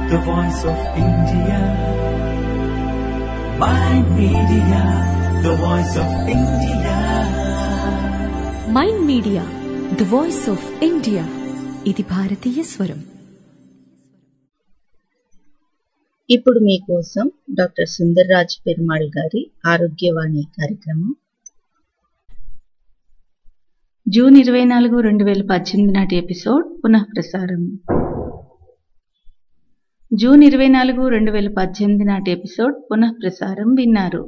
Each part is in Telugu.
the voice of India. My media, the voice of India. Mind Media the voice of India ఇది భారతీయ స్వరం ఇప్పుడు మీకోసం డాక్టర్ సుందర్రాజ్ పెరుమాళ్ గారి ఆరోగ్యవాణి కార్యక్రమం జూన్ ఇరవై నాలుగు రెండు వేల పద్దెనిమిది నాటి ఎపిసోడ్ పునః ప్రసారం జూన్ ఇరవై నాలుగు రెండు వేల పద్దెనిమిది నాటి ఎపిసోడ్ పునః ప్రసారం విన్నారు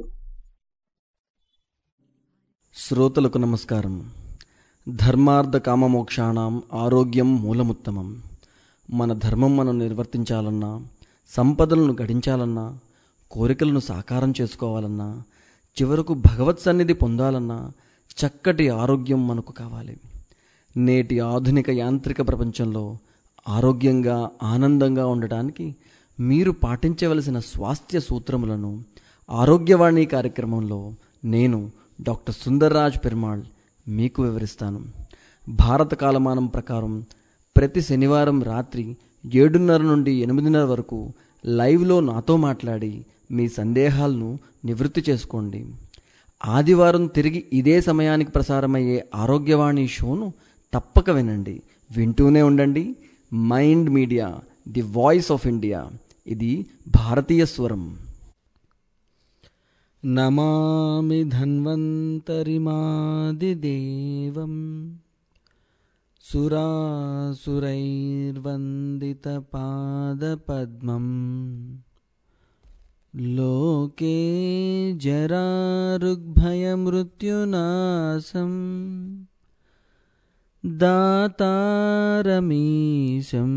శ్రోతలకు నమస్కారం ధర్మార్థ కామమోక్షాణం ఆరోగ్యం మూలముత్తమం మన ధర్మం మనం నిర్వర్తించాలన్నా సంపదలను గడించాలన్నా కోరికలను సాకారం చేసుకోవాలన్నా చివరకు భగవత్ సన్నిధి పొందాలన్నా చక్కటి ఆరోగ్యం మనకు కావాలి నేటి ఆధునిక యాంత్రిక ప్రపంచంలో ఆరోగ్యంగా ఆనందంగా ఉండటానికి మీరు పాటించవలసిన స్వాస్థ్య సూత్రములను ఆరోగ్యవాణి కార్యక్రమంలో నేను డాక్టర్ సుందర్రాజ్ పెరుమాళ్ మీకు వివరిస్తాను భారత కాలమానం ప్రకారం ప్రతి శనివారం రాత్రి ఏడున్నర నుండి ఎనిమిదిన్నర వరకు లైవ్లో నాతో మాట్లాడి మీ సందేహాలను నివృత్తి చేసుకోండి ఆదివారం తిరిగి ఇదే సమయానికి ప్రసారమయ్యే ఆరోగ్యవాణి షోను తప్పక వినండి వింటూనే ఉండండి mind Media the voice of India ఇది భారతీయ స్వరం నమామి ధన్వంతరిమాదిదేవం సురాసురైర్వందితపాదపద్మం లోకే జరారుగ్భయమృత్యునాశం దాతారమీశం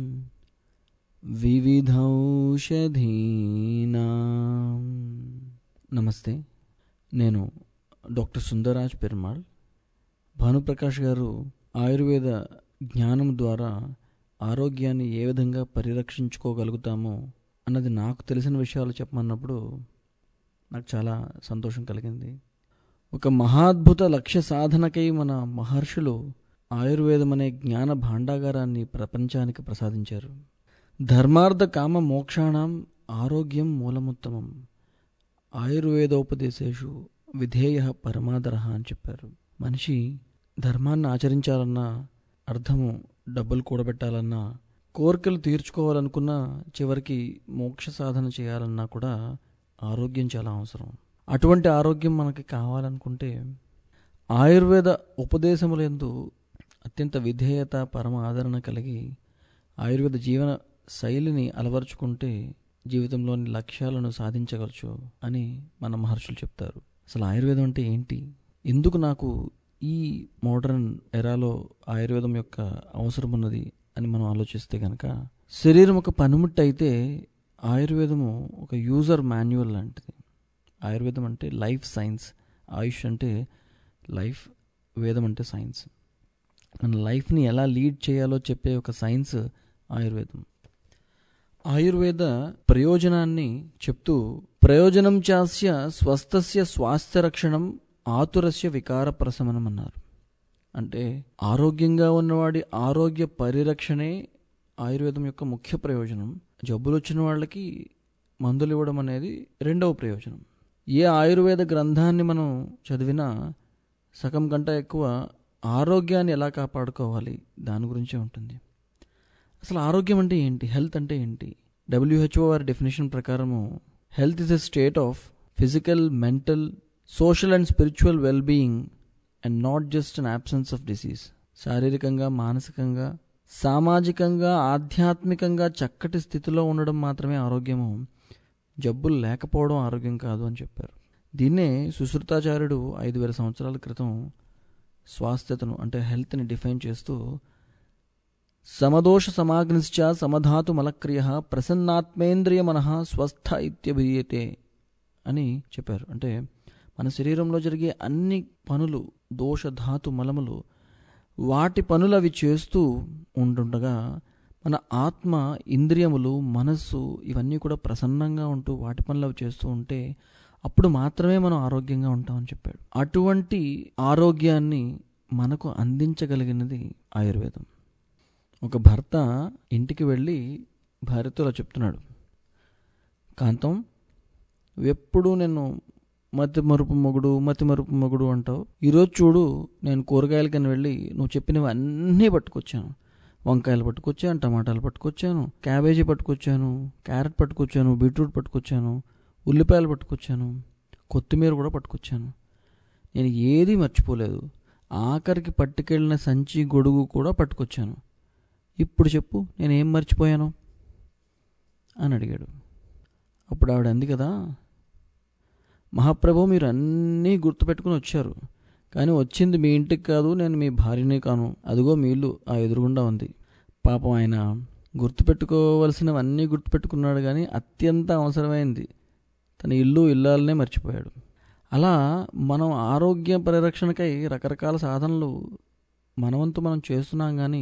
వివిధౌషధీనాం నమస్తే నేను డాక్టర్ సుందరాజ్ పెరుమాళ్ భానుప్రకాష్ గారు ఆయుర్వేద జ్ఞానం ద్వారా ఆరోగ్యాన్ని ఏ విధంగా పరిరక్షించుకోగలుగుతామో అన్నది నాకు తెలిసిన విషయాలు చెప్పమన్నప్పుడు నాకు చాలా సంతోషం కలిగింది ఒక మహాద్భుత లక్ష్య సాధనకై మన మహర్షులు ఆయుర్వేదం అనే జ్ఞాన భాండాగారాన్ని ప్రపంచానికి ప్రసాదించారు ధర్మార్థ కామ మోక్షాణం ఆరోగ్యం మూలముత్తమం ఆయుర్వేదోపదేశేషు విధేయ పరమాదర అని చెప్పారు మనిషి ధర్మాన్ని ఆచరించాలన్నా అర్థము డబ్బులు కూడబెట్టాలన్నా కోరికలు తీర్చుకోవాలనుకున్నా చివరికి మోక్ష సాధన చేయాలన్నా కూడా ఆరోగ్యం చాలా అవసరం అటువంటి ఆరోగ్యం మనకి కావాలనుకుంటే ఆయుర్వేద ఉపదేశములందు అత్యంత విధేయత పరమ ఆదరణ కలిగి ఆయుర్వేద జీవన శైలిని అలవరుచుకుంటే జీవితంలోని లక్ష్యాలను సాధించగలచ్చు అని మన మహర్షులు చెప్తారు అసలు ఆయుర్వేదం అంటే ఏంటి ఎందుకు నాకు ఈ మోడర్న్ ఎరాలో ఆయుర్వేదం యొక్క అవసరం ఉన్నది అని మనం ఆలోచిస్తే కనుక శరీరం ఒక పనిముట్టు అయితే ఆయుర్వేదము ఒక యూజర్ మాన్యువల్ లాంటిది ఆయుర్వేదం అంటే లైఫ్ సైన్స్ ఆయుష్ అంటే లైఫ్ వేదం అంటే సైన్స్ మన లైఫ్ని ఎలా లీడ్ చేయాలో చెప్పే ఒక సైన్స్ ఆయుర్వేదం ఆయుర్వేద ప్రయోజనాన్ని చెప్తూ ప్రయోజనం చాస్య స్వస్థస్య స్వాస్థ్య రక్షణం ఆతురస్య వికార ప్రశమనం అన్నారు అంటే ఆరోగ్యంగా ఉన్నవాడి ఆరోగ్య పరిరక్షణే ఆయుర్వేదం యొక్క ముఖ్య ప్రయోజనం జబ్బులు వచ్చిన వాళ్ళకి మందులు ఇవ్వడం అనేది రెండవ ప్రయోజనం ఏ ఆయుర్వేద గ్రంథాన్ని మనం చదివినా సగం కంటే ఎక్కువ ఆరోగ్యాన్ని ఎలా కాపాడుకోవాలి దాని గురించే ఉంటుంది అసలు ఆరోగ్యం అంటే ఏంటి హెల్త్ అంటే ఏంటి డబ్ల్యూహెచ్ఓ వారి డెఫినేషన్ ప్రకారము health is a state of physical mental social and spiritual well being and not just an absence of disease శారీరకంగా మానసికంగా సామాజికంగా ఆధ్యాత్మికంగా చక్కటి స్థితిలో ఉండడం మాత్రమే ఆరోగ్యము జబ్బులు లేకపోవడం ఆరోగ్యం కాదు అని చెప్పారు దీన్నే సుశ్రుతాచార్యుడు ఐదు వేల సంవత్సరాల క్రితం స్వాస్థ్యతను అంటే హెల్త్ని డిఫైన్ చేస్తూ సమదోష సమాగ్నిశ్చ సమధాతు మలక్రియ ప్రసన్నాత్మేంద్రియ మనః స్వస్థ ఇత్యభియతే అని చెప్పారు అంటే మన శరీరంలో జరిగే అన్ని పనులు దోష ధాతు మలములు వాటి పనులు అవి చేస్తూ ఉంటుండగా మన ఆత్మ ఇంద్రియములు మనస్సు ఇవన్నీ కూడా ప్రసన్నంగా ఉంటూ వాటి పనులు అవి చేస్తూ ఉంటే అప్పుడు మాత్రమే మనం ఆరోగ్యంగా ఉంటామని చెప్పాడు అటువంటి ఆరోగ్యాన్ని మనకు అందించగలిగినది ఆయుర్వేదం ఒక భర్త ఇంటికి వెళ్ళి భార్యతో ఇలా చెప్తున్నాడు కాంతం ఎప్పుడు నేను మతి మరుపు మొగుడు మతి మరుపు మొగుడు అంటావు ఈరోజు చూడు నేను కూరగాయలకని వెళ్ళి నువ్వు చెప్పినవి అన్నీ పట్టుకొచ్చాను వంకాయలు పట్టుకొచ్చాను టమాటాలు పట్టుకొచ్చాను క్యాబేజీ పట్టుకొచ్చాను క్యారెట్ పట్టుకొచ్చాను బీట్రూట్ పట్టుకొచ్చాను ఉల్లిపాయలు పట్టుకొచ్చాను కొత్తిమీర కూడా పట్టుకొచ్చాను నేను ఏది మర్చిపోలేదు ఆఖరికి పట్టుకెళ్ళిన సంచి గొడుగు కూడా పట్టుకొచ్చాను ఇప్పుడు చెప్పు నేనేం మర్చిపోయాను అని అడిగాడు అప్పుడు ఆవిడ అంది కదా మహాప్రభు మీరు అన్నీ గుర్తుపెట్టుకుని వచ్చారు కానీ వచ్చింది మీ ఇంటికి కాదు నేను మీ భార్యనే కాను అదిగో మీ ఇల్లు ఆ ఎదురుగుండా ఉంది పాపం ఆయన గుర్తుపెట్టుకోవలసినవన్నీ గుర్తుపెట్టుకున్నాడు కానీ అత్యంత అవసరమైంది తన ఇల్లు ఇల్లాలనే మర్చిపోయాడు అలా మనం ఆరోగ్య పరిరక్షణకై రకరకాల సాధనలు మనవంతు మనం చేస్తున్నాం కానీ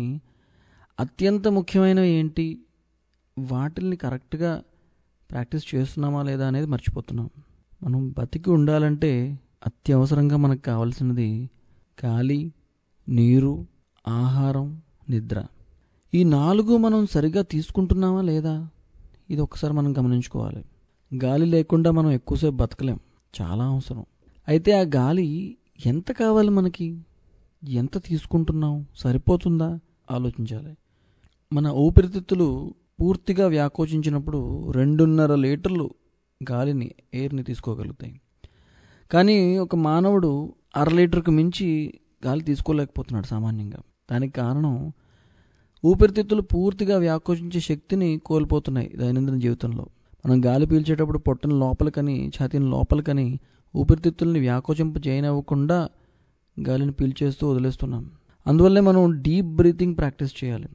అత్యంత ముఖ్యమైనవి ఏంటి వాటిల్ని కరెక్ట్గా ప్రాక్టీస్ చేస్తున్నామా లేదా అనేది మర్చిపోతున్నాం మనం బతికి ఉండాలంటే అత్యవసరంగా మనకు కావాల్సినది గాలి నీరు ఆహారం నిద్ర ఈ నాలుగు మనం సరిగా తీసుకుంటున్నామా లేదా ఇది ఒకసారి మనం గమనించుకోవాలి గాలి లేకుండా మనం ఎక్కువసేపు బతకలేం చాలా అవసరం అయితే ఆ గాలి ఎంత కావాలి మనకి ఎంత తీసుకుంటున్నాం సరిపోతుందా ఆలోచించాలి మన ఊపిరితిత్తులు పూర్తిగా వ్యాకోచించినప్పుడు రెండున్నర లీటర్లు గాలిని ఎయిర్ని తీసుకోగలుగుతాయి కానీ ఒక మానవుడు అర లీటర్కు మించి గాలి తీసుకోలేకపోతున్నాడు సామాన్యంగా దానికి కారణం ఊపిరితిత్తులు పూర్తిగా వ్యాకోచించే శక్తిని కోల్పోతున్నాయి దైనందిన జీవితంలో మనం గాలి పీల్చేటప్పుడు పొట్టను లోపలికని ఛాతీని లోపలికని ఊపిరితిత్తుల్ని వ్యాకోచింప చేయనివ్వకుండా గాలిని పీల్చేస్తూ వదిలేస్తున్నాం అందువల్లే మనం డీప్ బ్రీతింగ్ ప్రాక్టీస్ చేయాలి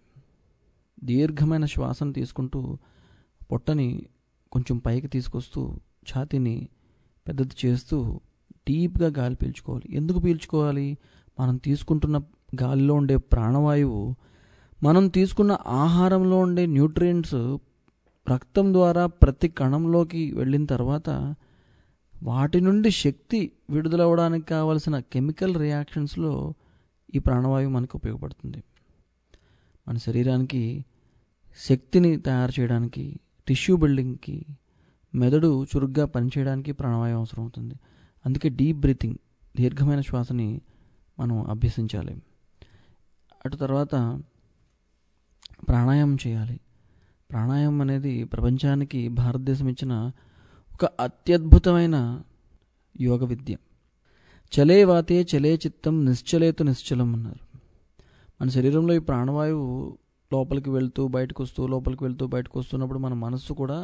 దీర్ఘమైన శ్వాసను తీసుకుంటూ పొట్టని కొంచెం పైకి తీసుకొస్తూ ఛాతీని పెద్దది చేస్తూ డీప్గా గాలి పీల్చుకోవాలి ఎందుకు పీల్చుకోవాలి మనం తీసుకుంటున్న గాలిలో ఉండే ప్రాణవాయువు మనం తీసుకున్న ఆహారంలో ఉండే న్యూట్రియంట్స్ రక్తం ద్వారా ప్రతి కణంలోకి వెళ్ళిన తర్వాత వాటి నుండి శక్తి విడుదలవడానికి కావలసిన కెమికల్ రియాక్షన్స్లో ఈ ప్రాణవాయువు మనకు ఉపయోగపడుతుంది మన శరీరానికి శక్తిని తయారు చేయడానికి టిష్యూ బిల్డింగ్కి మెదడు చురుగ్గా పనిచేయడానికి ప్రాణవాయువు అవసరం అవుతుంది అందుకే డీప్ బ్రీతింగ్ దీర్ఘమైన శ్వాసని మనం అభ్యసించాలి అటు తర్వాత ప్రాణాయామం చేయాలి ప్రాణాయామం అనేది ప్రపంచానికి భారతదేశం ఇచ్చిన ఒక అత్యద్భుతమైన యోగ విద్య చలే వాతే చలే చిత్తం నిశ్చలేతు నిశ్చలం అన్నారు మన శరీరంలో ఈ ప్రాణవాయువు లోపలికి వెళ్తూ బయటకు వస్తూ లోపలికి వెళ్తూ బయటకు వస్తున్నప్పుడు మన మనస్సు కూడా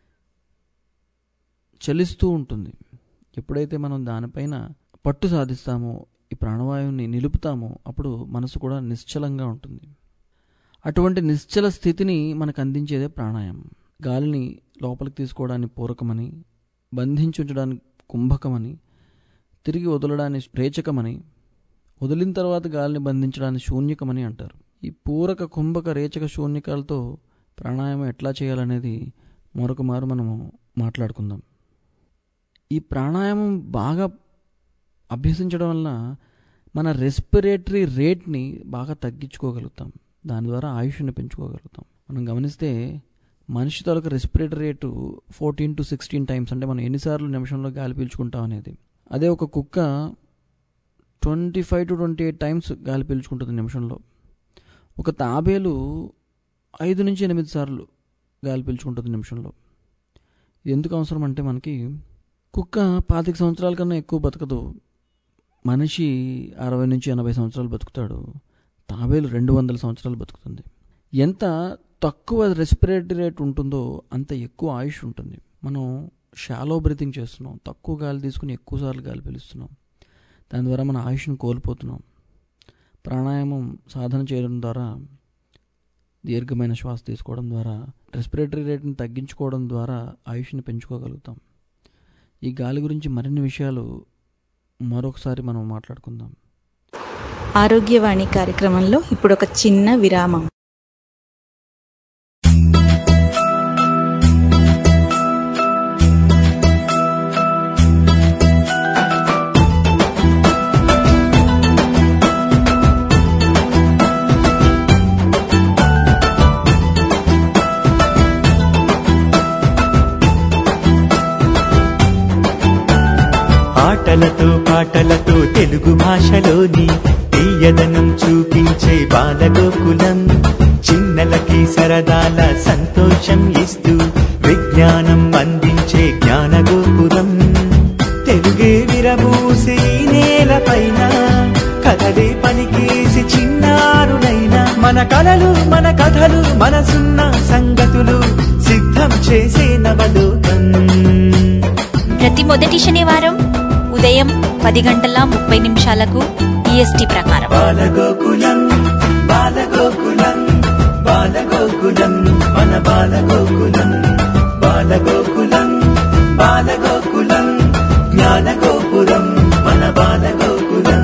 చలిస్తూ ఉంటుంది ఎప్పుడైతే మనం దానిపైన పట్టు సాధిస్తామో ఈ ప్రాణవాయువుని నిలుపుతామో అప్పుడు మనసు కూడా నిశ్చలంగా ఉంటుంది అటువంటి నిశ్చల స్థితిని మనకు అందించేదే ప్రాణాయామం గాలిని లోపలికి తీసుకోవడానికి పూరకమని బంధించి ఉంచడానికి కుంభకమని తిరిగి వదలడానికి రేచకమని వదిలిన తర్వాత గాలిని బంధించడానికి శూన్యకమని అంటారు ఈ పూరక కుంభక రేచక శూన్యకాలతో ప్రాణాయామం ఎట్లా చేయాలనేది మరొక మారు మనము మాట్లాడుకుందాం ఈ ప్రాణాయామం బాగా అభ్యసించడం వలన మన రెస్పిరేటరీ రేట్ని బాగా తగ్గించుకోగలుగుతాం దాని ద్వారా ఆయుష్ని పెంచుకోగలుగుతాం మనం గమనిస్తే మనిషి తాలూకు respiratory rate fourteen to sixteen times అంటే మనం ఎన్నిసార్లు నిమిషంలో గాలి పీల్చుకుంటాం అనేది అదే ఒక కుక్క twenty five to twenty eight times గాలి పీల్చుకుంటుంది నిమిషంలో ఒక తాబేలు ఐదు నుంచి ఎనిమిది సార్లు గాలి పీల్చుకుంటుంది నిమిషంలో ఇది ఎందుకు అవసరం అంటే మనకి కుక్క పాతిక సంవత్సరాల కన్నా ఎక్కువ బతకదు మనిషి అరవై నుంచి ఎనభై సంవత్సరాలు బతుకుతాడు తాబేలు రెండు వందల సంవత్సరాలు బతుకుతుంది ఎంత తక్కువ రెస్పిరేటరీ రేట్ ఉంటుందో అంత ఎక్కువ ఆయుష్ ఉంటుంది మనం షాలో బ్రీతింగ్ చేస్తున్నాం తక్కువ గాలి తీసుకుని ఎక్కువసార్లు గాలి పీలుస్తున్నాం దాని ద్వారా మన ఆయుష్ను కోల్పోతున్నాం ప్రాణాయామం సాధన చేయడం ద్వారా దీర్ఘమైన శ్వాస తీసుకోవడం ద్వారా రెస్పిరేటరీ రేట్ని తగ్గించుకోవడం ద్వారా ఆయుష్ని పెంచుకోగలుగుతాం ఈ గాలి గురించి మరిన్ని విషయాలు మరొకసారి మనం మాట్లాడుకుందాం ఆరోగ్యవాణి కార్యక్రమంలో ఇప్పుడు ఒక చిన్న విరామం ఆటలతో పాటలతో తెలుగు భాషలోని తీయదనం చూపించే బాలగోకులం చిన్నలకి సరదాల సంతోషం ఇస్తూ విజ్ఞానం అందించే జ్ఞానగోపురం తెలుగే విరబూసి ఈ నేలపైన కథలే పలికేసి చిన్నారులైన మన కలలు మన కథలు మనసున్న సంగతులు సిద్ధం చేసే నవలోకం ప్రతి మొదటి శనివారం ఉదయం పది గంటల ముప్పై నిమిషాలకు ఈఎస్టీ ప్రకారం బాలగోకులం బాలగోకులం బాలగోకులం మన బాలగోకులం బాలగోకులం బాలగోకులం జ్ఞానగోపురం మన బాలగోకులం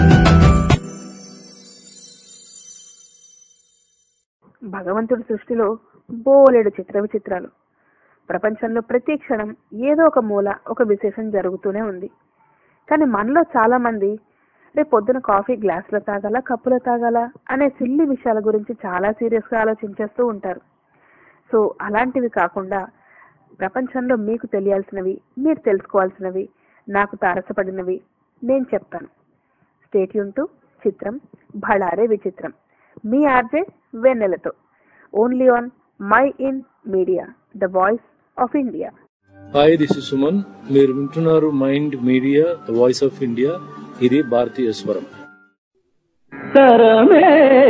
భగవంతుడి సృష్టిలో బోలెడు చిత్ర విచిత్రాలు ప్రపంచంలో ప్రతి క్షణం ఏదో ఒక మూల ఒక విశేషం జరుగుతూనే ఉంది కానీ మనలో చాలా మంది రేపు పొద్దున కాఫీ గ్లాసులో తాగాల కప్పులో తాగాల అనే సిల్లి విషయాల గురించి చాలా సీరియస్ గా ఆలోచించేస్తూ ఉంటారు సో అలాంటివి కాకుండా ప్రపంచంలో మీకు తెలియాల్సినవి మీరు తెలుసుకోవాల్సినవి నాకు తారసపడినవి నేను చెప్తాను స్టేట్యూన్ టు చిత్రం భళారే విచిత్రం మీ ఆర్జే వెన్నెలతో only on MyInd Media the voice of India hi this is Suman మీరు వింటున్నారు mind Media the voice of India ఇది భారతీయ స్వరం తరమే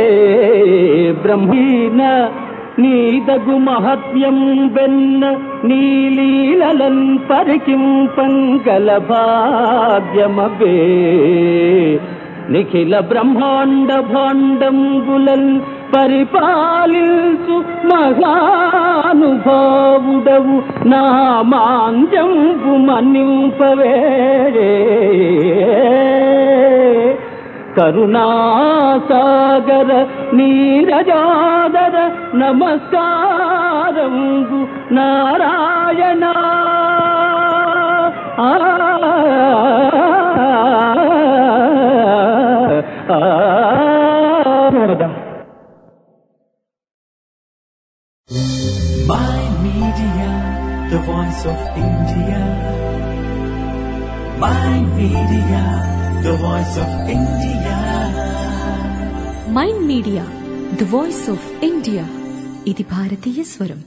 బ్రహ్మీన నీదగు మహత్యం వెన్న నీలీలన్ పరికింపంగల భాగ్యమబే నిఖిల బ్రహ్మాండ భాండంబులన్ పరిపాలిల్సు మహానుభావుడవు నా మాంజంబు మన్నింపవే కరుణాసాగర నీరజాదర నమస్కారంబు నారాయణ ఆ, ఆ, ఆ. My media, the voice of India. My media, the voice of India. Mind Media the voice of India ఇది భారతీయ స్వరం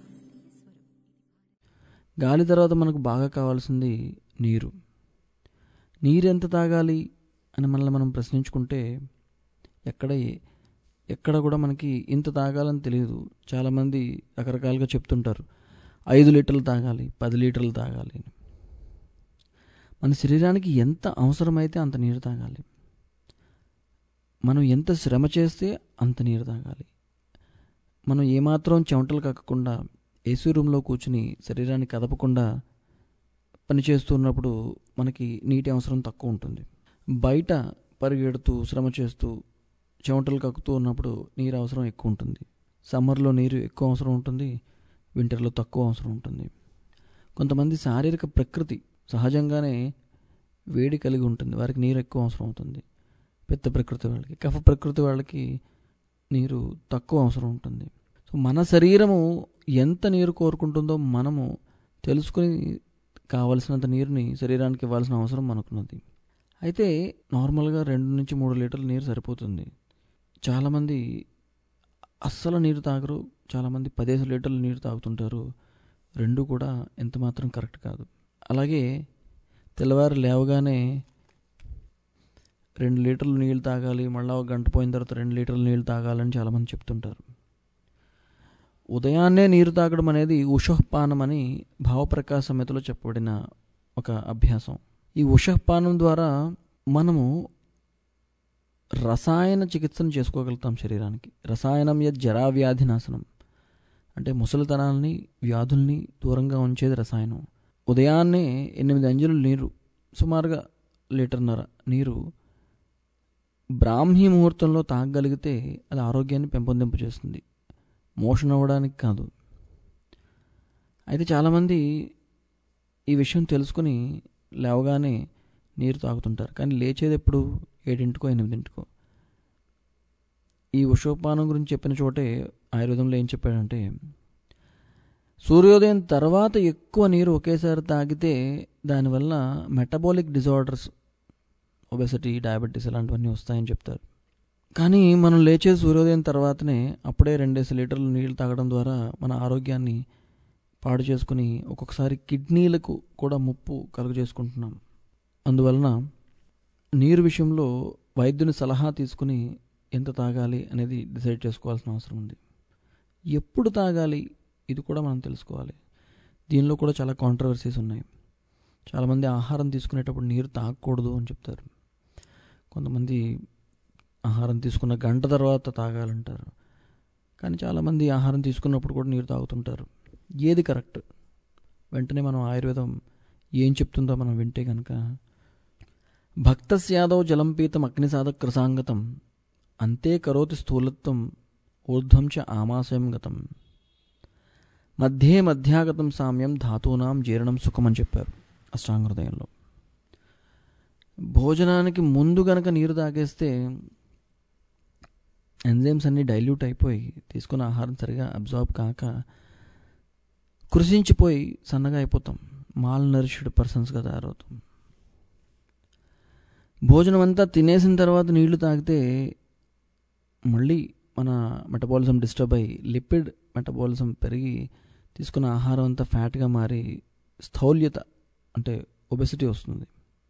గాలి తర్వాత మనకు బాగా కావాల్సింది నీరు నీరు ఎంత తాగాలి అని మనల్ని మనం ప్రశ్నించుకుంటే ఎక్కడ ఏ- ఎక్కడ కూడా మనకి ఇంత తాగాలని తెలియదు చాలామంది రకరకాలుగా చెప్తుంటారు ఐదు లీటర్లు తాగాలి పది లీటర్లు తాగాలి అని మన శరీరానికి ఎంత అవసరమైతే అంత నీరు తాగాలి మనం ఎంత శ్రమ చేస్తే అంత నీరు తాగాలి మనం ఏమాత్రం చెమటలు కక్కకుండా ఏసీ రూమ్లో కూర్చుని శరీరాన్ని కదపకుండా పనిచేస్తున్నప్పుడు మనకి నీటి అవసరం తక్కువ ఉంటుంది బయట పరిగెడుతూ శ్రమ చేస్తూ చెమటలు కక్కుతూ ఉన్నప్పుడు నీరు అవసరం ఎక్కువ ఉంటుంది సమ్మర్లో నీరు ఎక్కువ అవసరం ఉంటుంది వింటర్లో తక్కువ అవసరం ఉంటుంది కొంతమంది శారీరక ప్రకృతి సహజంగానే వేడి కలిగి ఉంటుంది వారికి నీరు ఎక్కువ అవసరం అవుతుంది పెద్ద ప్రకృతి వాళ్ళకి కఫ ప్రకృతి వాళ్ళకి నీరు తక్కువ అవసరం ఉంటుంది సో మన శరీరము ఎంత నీరు కోరుకుంటుందో మనము తెలుసుకుని కావలసినంత నీరుని శరీరానికి ఇవ్వాల్సిన అవసరం మనకున్నది అయితే నార్మల్గా రెండు నుంచి మూడు లీటర్ల నీరు సరిపోతుంది చాలామంది అస్సలు నీరు తాగరు చాలామంది పదిహేను లీటర్ల నీరు తాగుతుంటారు రెండు కూడా ఎంత మాత్రం కరెక్ట్ కాదు అలాగే తెల్లవారు లేవగానే రెండు లీటర్లు నీళ్ళు తాగాలి మళ్ళీ ఒక గంట పోయిన తర్వాత రెండు లీటర్లు నీళ్ళు తాగాలని చాలామంది చెప్తుంటారు ఉదయాన్నే నీరు తాగడం అనేది ఉషఃపానం అని భావప్రకాశ సమితిలో చెప్పబడిన ఒక అభ్యాసం ఈ ఉషఃపానం ద్వారా మనము రసాయన చికిత్సను చేసుకోగలుగుతాం శరీరానికి రసాయనం యద్ జరా వ్యాధి నాశనం అంటే ముసలితనాల్ని వ్యాధుల్ని దూరంగా ఉంచేది రసాయనం ఉదయాన్నే ఎనిమిది అంజులు నీరు సుమారుగా లీటర్న్నర నీరు బ్రాహ్మీ ముహూర్తంలో తాగగలిగితే అది ఆరోగ్యాన్ని పెంపొందింపు చేస్తుంది మోషన్ అవ్వడానికి కాదు అయితే చాలామంది ఈ విషయం తెలుసుకుని లేవగానే నీరు తాగుతుంటారు కానీ లేచేది ఎప్పుడు ఏడింటికో ఎనిమిదింటికో ఈ ఉషోపానం గురించి చెప్పిన చోటే ఆయుర్వేదంలో ఏం చెప్పాడంటే సూర్యోదయం తర్వాత ఎక్కువ నీరు ఒకేసారి తాగితే దానివల్ల మెటబాలిక్ డిజార్డర్స్ ఒబెసిటీ డయాబెటీస్ ఇలాంటివన్నీ వస్తాయని చెప్తారు కానీ మనం లేచే సూర్యోదయం తర్వాతనే అప్పుడే రెండేసి లీటర్లు నీళ్ళు తాగడం ద్వారా మన ఆరోగ్యాన్ని పాడు చేసుకుని ఒక్కొక్కసారి కిడ్నీలకు కూడా ముప్పు కలుగు చేసుకుంటున్నాం అందువలన నీరు విషయంలో వైద్యుని సలహా తీసుకుని ఎంత తాగాలి అనేది డిసైడ్ చేసుకోవాల్సిన అవసరం ఉంది ఎప్పుడు తాగాలి ఇది కూడా మనం తెలుసుకోవాలి దీనిలో కూడా చాలా కాంట్రవర్సీస్ ఉన్నాయి చాలామంది ఆహారం తీసుకునేటప్పుడు నీరు తాగకూడదు అని చెప్తారు కొంతమంది ఆహారం తీసుకున్న గంట తర్వాత తాగాలంటారు కానీ చాలామంది ఆహారం తీసుకున్నప్పుడు కూడా నీరు తాగుతుంటారు ఏది కరెక్ట్ వెంటనే మనం ఆయుర్వేదం ఏం చెప్తుందో మనం వింటే కనుక భక్తస్యాదవ్ జలం పీతం అగ్నిసాధ కృసాంగతం అంతే కరోతి స్థూలత్వం ఊర్ధ్వం చ ఆమాశయం గతం మధ్యే మధ్యాగతం సామ్యం ధాతూనాం జీర్ణం సుఖం అని చెప్పారు అష్టాంగహృదయంలో భోజనానికి ముందు గనక నీరు తాగేస్తే ఎంజైమ్స్ అన్నీ డైల్యూట్ అయిపోయి తీసుకున్న ఆహారం సరిగా అబ్జార్బ్ కాక కృషించిపోయి సన్నగా అయిపోతాం మాల్ నరిష్డ్ పర్సన్స్గా తయారవుతాం భోజనం అంతా తినేసిన తర్వాత నీళ్లు తాగితే మళ్ళీ మన మెటబాలిజం డిస్టర్బ్ అయ్యి లిపిడ్ మెటబాలిజం పెరిగి తీసుకున్న ఆహారం అంతా ఫ్యాట్గా మారి స్థౌల్యత అంటే ఒబెసిటీ వస్తుంది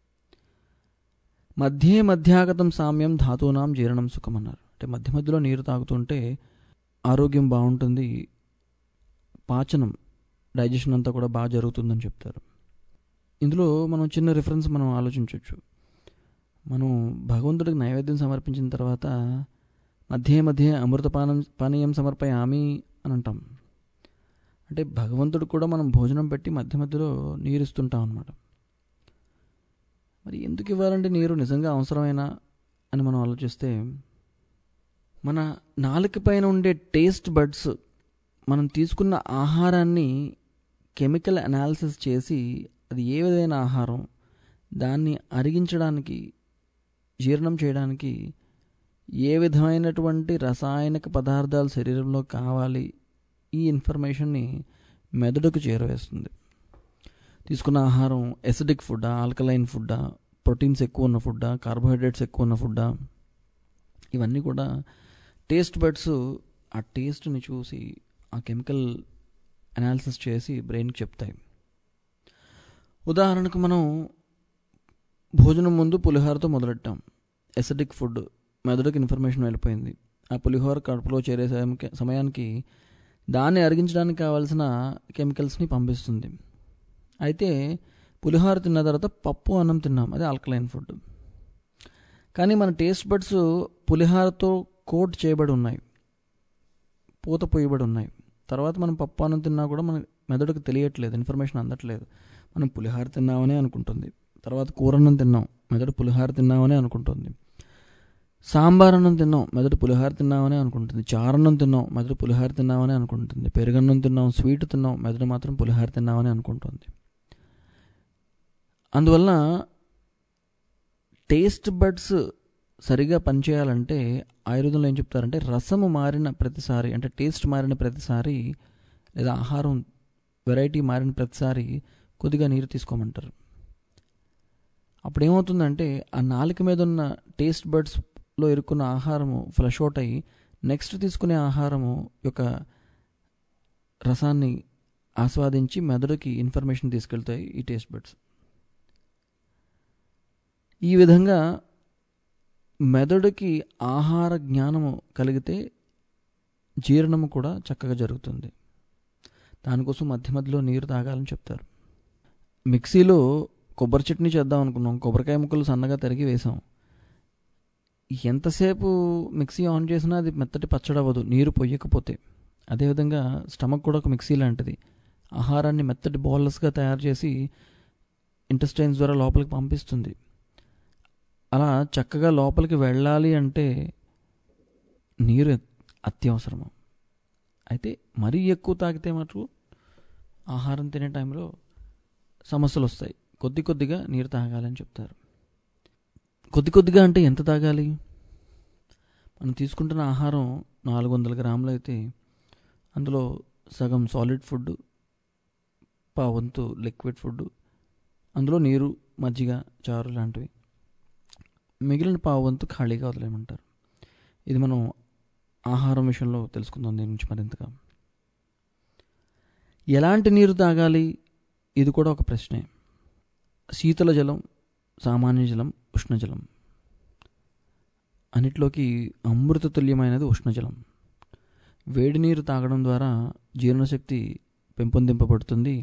మధ్యే మధ్యాగతం సామ్యం ధాతూనాం జీర్ణం సుఖం అన్నారు అంటే మధ్య మధ్యలో నీరు తాగుతుంటే ఆరోగ్యం బాగుంటుంది పాచనం డైజెషన్ అంతా కూడా బాగా జరుగుతుందని చెప్తారు ఇందులో మనం చిన్న రిఫరెన్స్ మనం ఆలోచించవచ్చు మనం భగవంతుడికి నైవేద్యం సమర్పించిన తర్వాత మధ్య మధ్య అమృత పానం పానీయం సమర్పయామి అని అంటాం అంటే భగవంతుడు కూడా మనం భోజనం పెట్టి మధ్య మధ్యలో నీరు ఇస్తుంటాం అనమాట మరి ఎందుకు ఇవ్వాలంటే నీరు నిజంగా అవసరమైనా అని మనం ఆలోచిస్తే మన నాలుక పైన ఉండే టేస్ట్ బడ్స్ మనం తీసుకున్న ఆహారాన్ని కెమికల్ అనాలిసిస్ చేసి అది ఏ విధమైన ఆహారం దాన్ని అరిగించడానికి జీర్ణం చేయడానికి ఏ విధమైనటువంటి రసాయనిక పదార్థాలు శరీరంలో కావాలి ఈ ఇన్ఫర్మేషన్ని మెదడుకు చేరవేస్తుంది తీసుకున్న ఆహారం ఎసిడిక్ ఫుడ్డా ఆల్కలైన్ ఫుడ్డా ప్రోటీన్స్ ఎక్కువ ఉన్న ఫుడ్డా కార్బోహైడ్రేట్స్ ఎక్కువ ఉన్న ఫుడ్డా ఇవన్నీ కూడా టేస్ట్ బడ్స్ ఆ టేస్ట్ని చూసి ఆ కెమికల్ అనాలిసిస్ చేసి బ్రెయిన్కి చెప్తాయి ఉదాహరణకు మనం భోజనం ముందు పులిహోరతో మొదలెట్టాం ఎసిడిక్ ఫుడ్ మెదడుకి ఇన్ఫర్మేషన్ వెళ్ళిపోయింది ఆ పులిహోర కడుపులో చేరే సమయానికి- సమయానికి దాన్ని అరిగించడానికి కావాల్సిన కెమికల్స్ని పంపిస్తుంది అయితే పులిహోర తిన్న తర్వాత పప్పు అన్నం తిన్నాం అది ఆల్కలైన్ ఫుడ్ కానీ మన టేస్ట్ బడ్స్ పులిహోరతో కోట్ చేయబడి ఉన్నాయి పూత పోయబడి ఉన్నాయి తర్వాత మనం పప్పు అన్నం తిన్నా కూడా మన మెదడుకు తెలియట్లేదు ఇన్ఫర్మేషన్ అందట్లేదు మనం పులిహోర తిన్నామనే అనుకుంటుంది తర్వాత కూర అన్నం తిన్నాం మెదడు పులిహోర తిన్నామనే అనుకుంటుంది సాంబార్ అన్నం తిన్నాం మెదడు పులిహోర తిన్నామనే అనుకుంటుంది చారన్నం తిన్నాం మెదడు పులిహోర తిన్నామనే అనుకుంటుంది పెరుగన్నం తిన్నాం స్వీట్ తిన్నాం మెదడు మాత్రం పులిహోర తిన్నామని అనుకుంటుంది అందువల్ల టేస్ట్ బడ్స్ సరిగా పనిచేయాలంటే ఆయుర్వేదంలో ఏం చెప్తారంటే రసము మారిన ప్రతిసారి అంటే టేస్ట్ మారిన ప్రతిసారి లేదా ఆహారం వెరైటీ మారిన ప్రతిసారి కొద్దిగా నీరు తీసుకోమంటారు అప్పుడు ఏమవుతుందంటే ఆ నాలుక మీద ఉన్న టేస్ట్ బడ్స్లో ఇరుక్కున్న ఆహారము ఫ్లష్ అవుట్ అయ్యి నెక్స్ట్ తీసుకునే ఆహారము యొక్క రసాన్ని ఆస్వాదించి మెదడుకి ఇన్ఫర్మేషన్ తీసుకెళ్తాయి ఈ టేస్ట్ బడ్స్ ఈ విధంగా మెదడుకి ఆహార జ్ఞానము కలిగితే జీర్ణము కూడా చక్కగా జరుగుతుంది దానికోసం మధ్య మధ్యలో నీరు తాగాలని చెప్తారు మిక్సీలో కొబ్బరి చట్నీ చేద్దాం అనుకున్నాం కొబ్బరికాయ ముక్కలు సన్నగా తరిగి వేసాం ఎంతసేపు మిక్సీ ఆన్ చేసినా అది మెత్తటి పచ్చడి అవ్వదు నీరు పొయ్యకపోతే అదేవిధంగా స్టమక్ కూడా ఒక మిక్సీ లాంటిది ఆహారాన్ని మెత్తటి బాల్లస్గా తయారు చేసి ఇంటెస్టైన్స్ ద్వారా లోపలికి పంపిస్తుంది అలా చక్కగా లోపలికి వెళ్ళాలి అంటే నీరు అత్యవసరము అయితే మరీ ఎక్కువ తాగితే మటుకు ఆహారం తినే టైంలో సమస్యలు వస్తాయి కొద్ది కొద్దిగా నీరు తాగాలని చెప్తారు కొద్ది కొద్దిగా అంటే ఎంత తాగాలి మనం తీసుకుంటున్న ఆహారం నాలుగు వందల గ్రాములు అయితే అందులో సగం సాలిడ్ ఫుడ్ పావంతు లిక్విడ్ ఫుడ్ అందులో నీరు మజ్జిగ చారు లాంటివి మిగిలిన పావంతు ఖాళీగా వదిలేయమంటారు ఇది మనం ఆహారం విషయంలో తెలుసుకుందాం దీని నుంచి మరింతగా ఎలాంటి నీరు తాగాలి ఇది కూడా ఒక ప్రశ్నే శీతల జలం సామాన్య జలం ఉష్ణజలం అన్నిట్లోకి అమృత తుల్యమైనది ఉష్ణజలం వేడి నీరు తాగడం ద్వారా జీర్ణశక్తి పెంపొందింపబడుతుంది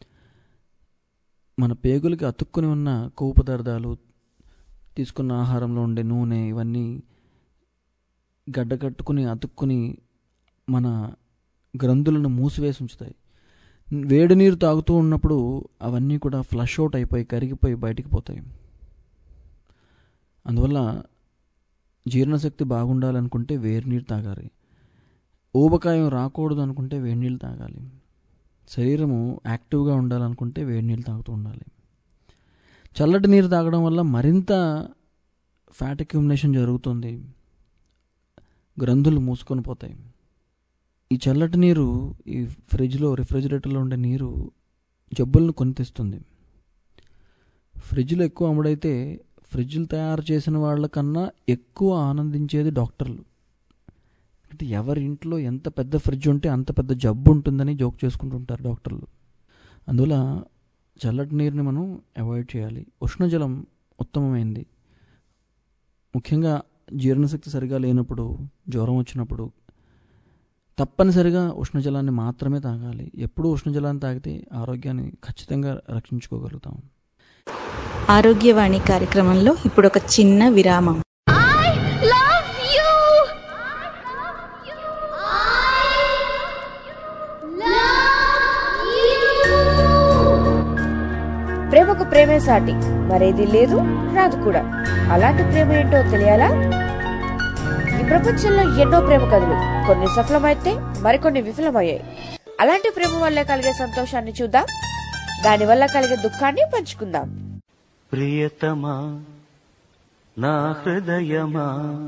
మన పేగులకి అతుక్కుని ఉన్న కొవ్వు పదార్థాలు తీసుకున్న ఆహారంలో ఉండే నూనె ఇవన్నీ గడ్డకట్టుకుని అతుక్కుని మన గ్రంథులను మూసివేసి ఉంచుతాయి వేడి నీరు తాగుతూ ఉన్నప్పుడు అవన్నీ కూడా ఫ్లష్ అవుట్ అయిపోయి కరిగిపోయి బయటికి పోతాయి అందువల్ల జీర్ణశక్తి బాగుండాలనుకుంటే వేడి నీరు తాగాలి ఊబకాయం రాకూడదు అనుకుంటే వేడి నీళ్ళు తాగాలి శరీరము యాక్టివ్గా ఉండాలనుకుంటే వేడి నీళ్ళు తాగుతూ ఉండాలి చల్లటి నీరు తాగడం వల్ల మరింత ఫ్యాట్ అక్యుమినేషన్ జరుగుతుంది గ్రంథులు మూసుకొని పోతాయి ఈ చల్లటి నీరు ఈ ఫ్రిడ్జ్లో రిఫ్రిజిరేటర్లో ఉండే నీరు జబ్బులను కొని తెస్తుంది ఫ్రిడ్జ్లో ఎక్కువ అమ్ముడైతే ఫ్రిడ్జ్లు తయారు చేసిన వాళ్ళకన్నా ఎక్కువ ఆనందించేది డాక్టర్లు అంటే ఎవరి ఇంట్లో ఎంత పెద్ద ఫ్రిడ్జ్ ఉంటే అంత పెద్ద జబ్బు ఉంటుందని జోక్ చేసుకుంటుంటారు డాక్టర్లు అందువల్ల చల్లటి నీరుని మనం అవాయిడ్ చేయాలి ఉష్ణజలం ఉత్తమమైంది ముఖ్యంగా జీర్ణశక్తి సరిగా లేనప్పుడు జ్వరం వచ్చినప్పుడు తప్పనిసరిగా ఉష్ణజలాన్ని మాత్రమే తాగాలి ఎప్పుడూ ఉష్ణజలాన్ని తాగితే ఆరోగ్యాన్ని ఖచ్చితంగా రక్షించుకోగలుగుతాం ఆరోగ్యవాణి కార్యక్రమంలో ఇప్పుడు ఒక చిన్న విరామం ప్రేమకు ప్రేమే సాటి మరేది లేదు రాదు కూడా అలాంటి ప్రేమ ఏంటో తెలియాలా ఈ ప్రపంచంలో ఎన్నో ప్రేమ కథలు కొన్ని సఫలమైతే మరికొన్ని విఫలమయ్యాయి అలాంటి ప్రేమ వల్ల కలిగే సంతోషాన్ని చూద్దాం దాని వల్ల కలిగే దుఃఖాన్ని పంచుకుందాం ప్రియతమా నా హృదయమా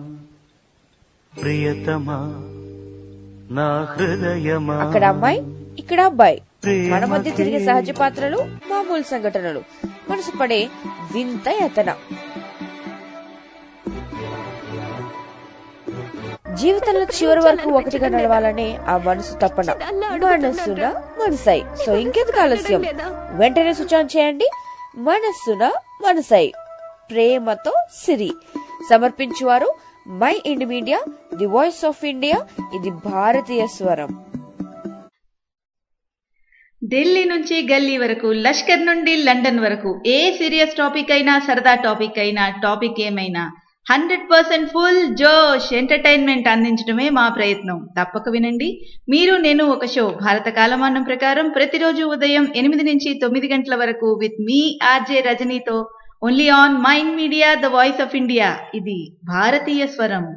ప్రియతమా నా హృదయమా అక్కడ అమ్మాయి ఇక్కడ అబ్బాయి మన మధ్య తిరిగే సహజ పాత్రలు మామూలు సంఘటనలు మనసు పడే వింత యతన జీవితంలో చివరి వరకు ఒకటిగా నడవాలనే ఆ మనసు తప్పన మనస్సున మనసై సో ఇంకెందుకు ఆలస్యం వెంటనే స్విచ్ ఆన్ చేయండి మనస్సున మనసై ప్రేమతో సిరి సమర్పించువారు MyInd Media the voice of India ఇది భారతీయ స్వరం ఢిల్లీ నుంచి గల్లీ వరకు లష్కర్ నుండి లండన్ వరకు ఏ సీరియస్ టాపిక్ అయినా సరదా టాపిక్ అయినా టాపిక్ ఏమైనా హండ్రెడ్ పర్సెంట్ ఫుల్ జోష్ ఎంటర్టైన్మెంట్ అందించడమే మా ప్రయత్నం తప్పక వినండి మీరు నేను ఒక షో భారత కాలమానం ప్రకారం ప్రతిరోజు ఉదయం ఎనిమిది నుంచి తొమ్మిది గంటల వరకు విత్ మీ ఆర్జే రజనీతో only on MyInd Media the voice of India ఇది భారతీయ స్వరం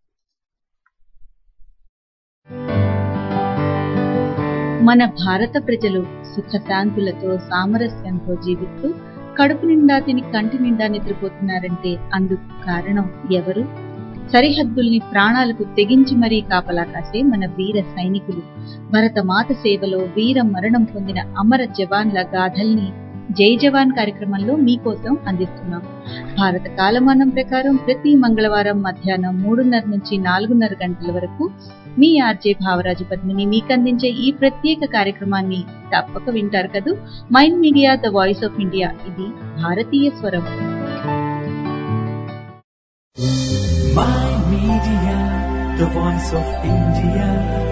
మన భారత ప్రజలు సుఖశాంతులతో సామరస్యంతో జీవిస్తూ కడుపు నిండా తిని కంటి నిండా నిద్రపోతున్నారంటే అందుకు కారణం ఎవరు సరిహద్దుల్ని ప్రాణాలకు తెగించి మరీ కాపలా కాసే మన వీర సైనికులు భరతమాత సేవలో వీర మరణం పొందిన అమర జవాన్ల గాథల్ని జై జవాన్ కార్యక్రమంలో మీకోసం అందిస్తున్నాం భారత కాలమానం ప్రకారం ప్రతి మంగళవారం మధ్యాహ్నం మూడున్నర నుంచి నాలుగున్నర గంటల వరకు మీ ఆర్జే భావరాజు పద్మిని మీకు అందించే ఈ ప్రత్యేక కార్యక్రమాన్ని తప్పక వింటారు కదూ MyInd Media the voice of India ఇది భారతీయ స్వరం Mind Media, the voice of India.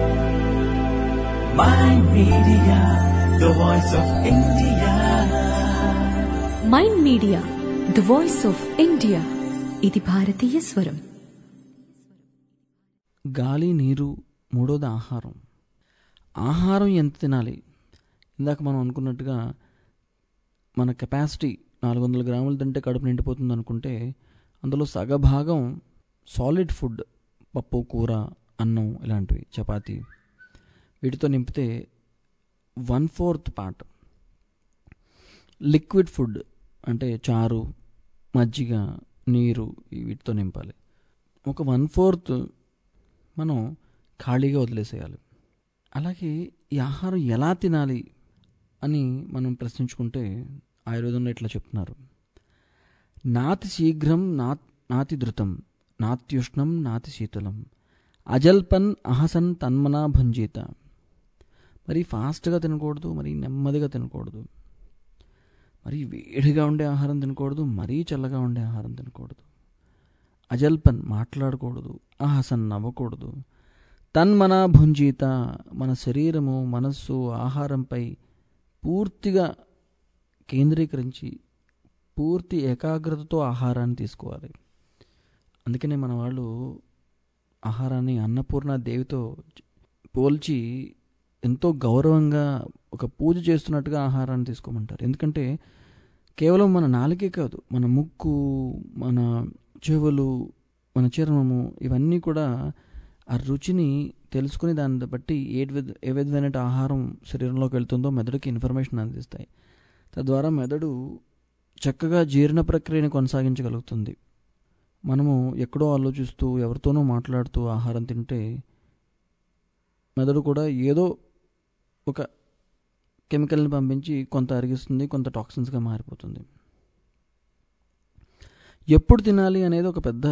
Mind Media, the voice of India. Mind Media the voice of India ఇది భారతీయ స్వరం గాలి నీరు మూడోది ఆహారం ఆహారం ఎంత తినాలి ఇందాక మనం అనుకున్నట్టుగా మన కెపాసిటీ నాలుగు వందల గ్రాములు తింటే కడుపు నిండిపోతుంది అనుకుంటే అందులో సగభాగం సాలిడ్ ఫుడ్ పప్పు కూర అన్నం ఇలాంటివి చపాతీ వీటితో నింపితే one fourth part liquid food అంటే చారు మజ్జిగ నీరు ఈ వీటితో నింపాలి ఒక వన్ ఫోర్త్ మనం ఖాళీగా వదిలేసేయాలి అలాగే ఈ ఆహారం ఎలా తినాలి అని మనం ప్రశ్నించుకుంటే ఆయుర్వేదంలో ఇట్లా చెప్తున్నారు నాతి శీఘ్రం నా నాతి ధృతం నాత్యుష్ణం నాతి శీతలం అజల్పన్ అహసన్ తన్మనా భంజీత మరి ఫాస్ట్గా తినకూడదు మరి నెమ్మదిగా తినకూడదు మరి వేడిగా ఉండే ఆహారం తినకూడదు మరీ చల్లగా ఉండే ఆహారం తినకూడదు అజల్పన్ మాట్లాడకూడదు అహసన్ నవ్వకూడదు తన్మన భుంజీత మన శరీరము మనస్సు ఆహారంపై పూర్తిగా కేంద్రీకరించి పూర్తి ఏకాగ్రతతో ఆహారాన్ని తీసుకోవాలి అందుకనే మన వాళ్ళు ఆహారాన్ని అన్నపూర్ణ దేవితో పోల్చి ఎంతో గౌరవంగా ఒక పూజ చేస్తున్నట్టుగా ఆహారాన్ని తీసుకోమంటారు ఎందుకంటే కేవలం మన నాలుకే కాదు మన ముక్కు మన చెవులు మన చర్మము ఇవన్నీ కూడా ఆ రుచిని తెలుసుకుని దాన్ని బట్టి ఏ విధ ఏ విధమైన ఆహారం శరీరంలోకి వెళ్తుందో మెదడుకి ఇన్ఫర్మేషన్ అందిస్తాయి తద్వారా మెదడు చక్కగా జీర్ణ ప్రక్రియని కొనసాగించగలుగుతుంది మనము ఎక్కడో ఆలోచిస్తూ ఎవరితోనో మాట్లాడుతూ ఆహారం తింటే మెదడు కూడా ఏదో ఒక కెమికల్ని పంపించి కొంత అరిగిస్తుంది కొంత టాక్సిన్స్గా మారిపోతుంది ఎప్పుడు తినాలి అనేది ఒక పెద్ద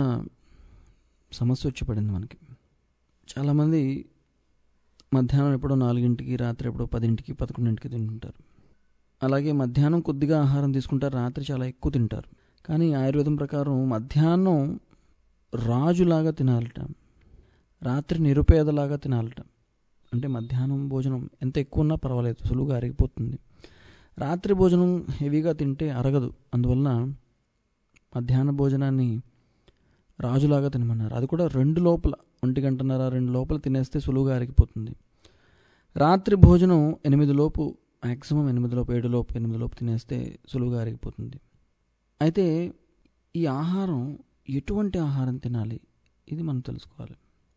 సమస్య వచ్చి పడింది మనకి చాలామంది మధ్యాహ్నం ఎప్పుడో నాలుగింటికి రాత్రి ఎప్పుడో పదింటికి పదకొండింటికి తింటుంటారు అలాగే మధ్యాహ్నం కొద్దిగా ఆహారం తీసుకుంటారు రాత్రి చాలా ఎక్కువ తింటారు కానీ ఆయుర్వేదం ప్రకారం మధ్యాహ్నం రాజులాగా తినాలట రాత్రి నిరుపేదలాగా తినాలట అంటే మధ్యాహ్నం భోజనం ఎంత ఎక్కువ ఉన్నా పర్వాలేదు సులువుగా అరిగిపోతుంది రాత్రి భోజనం హెవీగా తింటే అరగదు అందువలన మధ్యాహ్న భోజనాన్ని రాజులాగా తినమన్నారు అది కూడా రెండు లోపల ఒంటి గంటన్నర రెండు లోపల తినేస్తే సులువుగా అరిగిపోతుంది రాత్రి భోజనం ఎనిమిది లోపు మ్యాక్సిమం ఎనిమిది లోపు ఏడు లోపు ఎనిమిది లోపు తినేస్తే సులువుగా అరిగిపోతుంది అయితే ఈ ఆహారం ఎటువంటి ఆహారం తినాలి ఇది మనం తెలుసుకోవాలి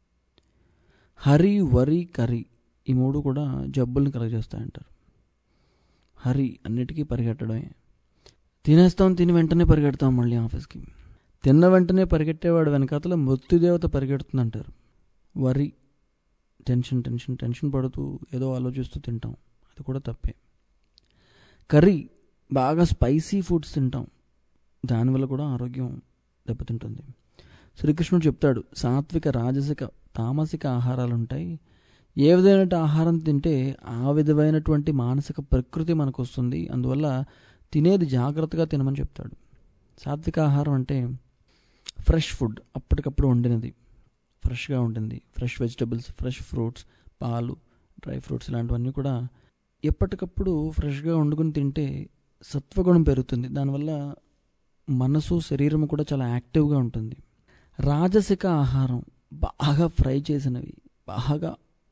హరి వరి కర్రీ ఈ మూడు కూడా జబ్బుల్ని కలుగజేస్తాయంటారు హరి అన్నిటికీ పరిగెట్టడమే తినేస్తాం తిని వెంటనే పరిగెడతాం మళ్ళీ ఆఫీస్కి తిన్న వెంటనే పరిగెట్టేవాడు వెనకాతల మృత్యుదేవత పరిగెడుతుందంటారు వరి టెన్షన్ టెన్షన్ టెన్షన్ పడుతూ ఏదో ఆలోచిస్తూ తింటాం అది కూడా తప్పే కర్రీ బాగా స్పైసీ ఫుడ్స్ తింటాం దానివల్ల కూడా ఆరోగ్యం దెబ్బతింటుంది శ్రీకృష్ణుడు చెప్తాడు సాత్విక రాజసిక తామసిక ఆహారాలు ఉంటాయి ఏ విధమైన ఆహారం తింటే ఆ విధమైనటువంటి మానసిక ప్రకృతి మనకు వస్తుంది అందువల్ల తినేది జాగ్రత్తగా తినమని చెప్తాడు సాత్విక ఆహారం అంటే ఫ్రెష్ ఫుడ్ అప్పటికప్పుడు వండినది ఫ్రెష్గా ఉంటుంది ఫ్రెష్ వెజిటబుల్స్ ఫ్రెష్ ఫ్రూట్స్ పాలు డ్రై ఫ్రూట్స్ ఇలాంటివన్నీ కూడా ఎప్పటికప్పుడు ఫ్రెష్గా వండుకుని తింటే సత్వగుణం పెరుగుతుంది దానివల్ల మనసు శరీరం కూడా చాలా యాక్టివ్గా ఉంటుంది రాజసిక ఆహారం బాగా ఫ్రై చేసినవి బాగా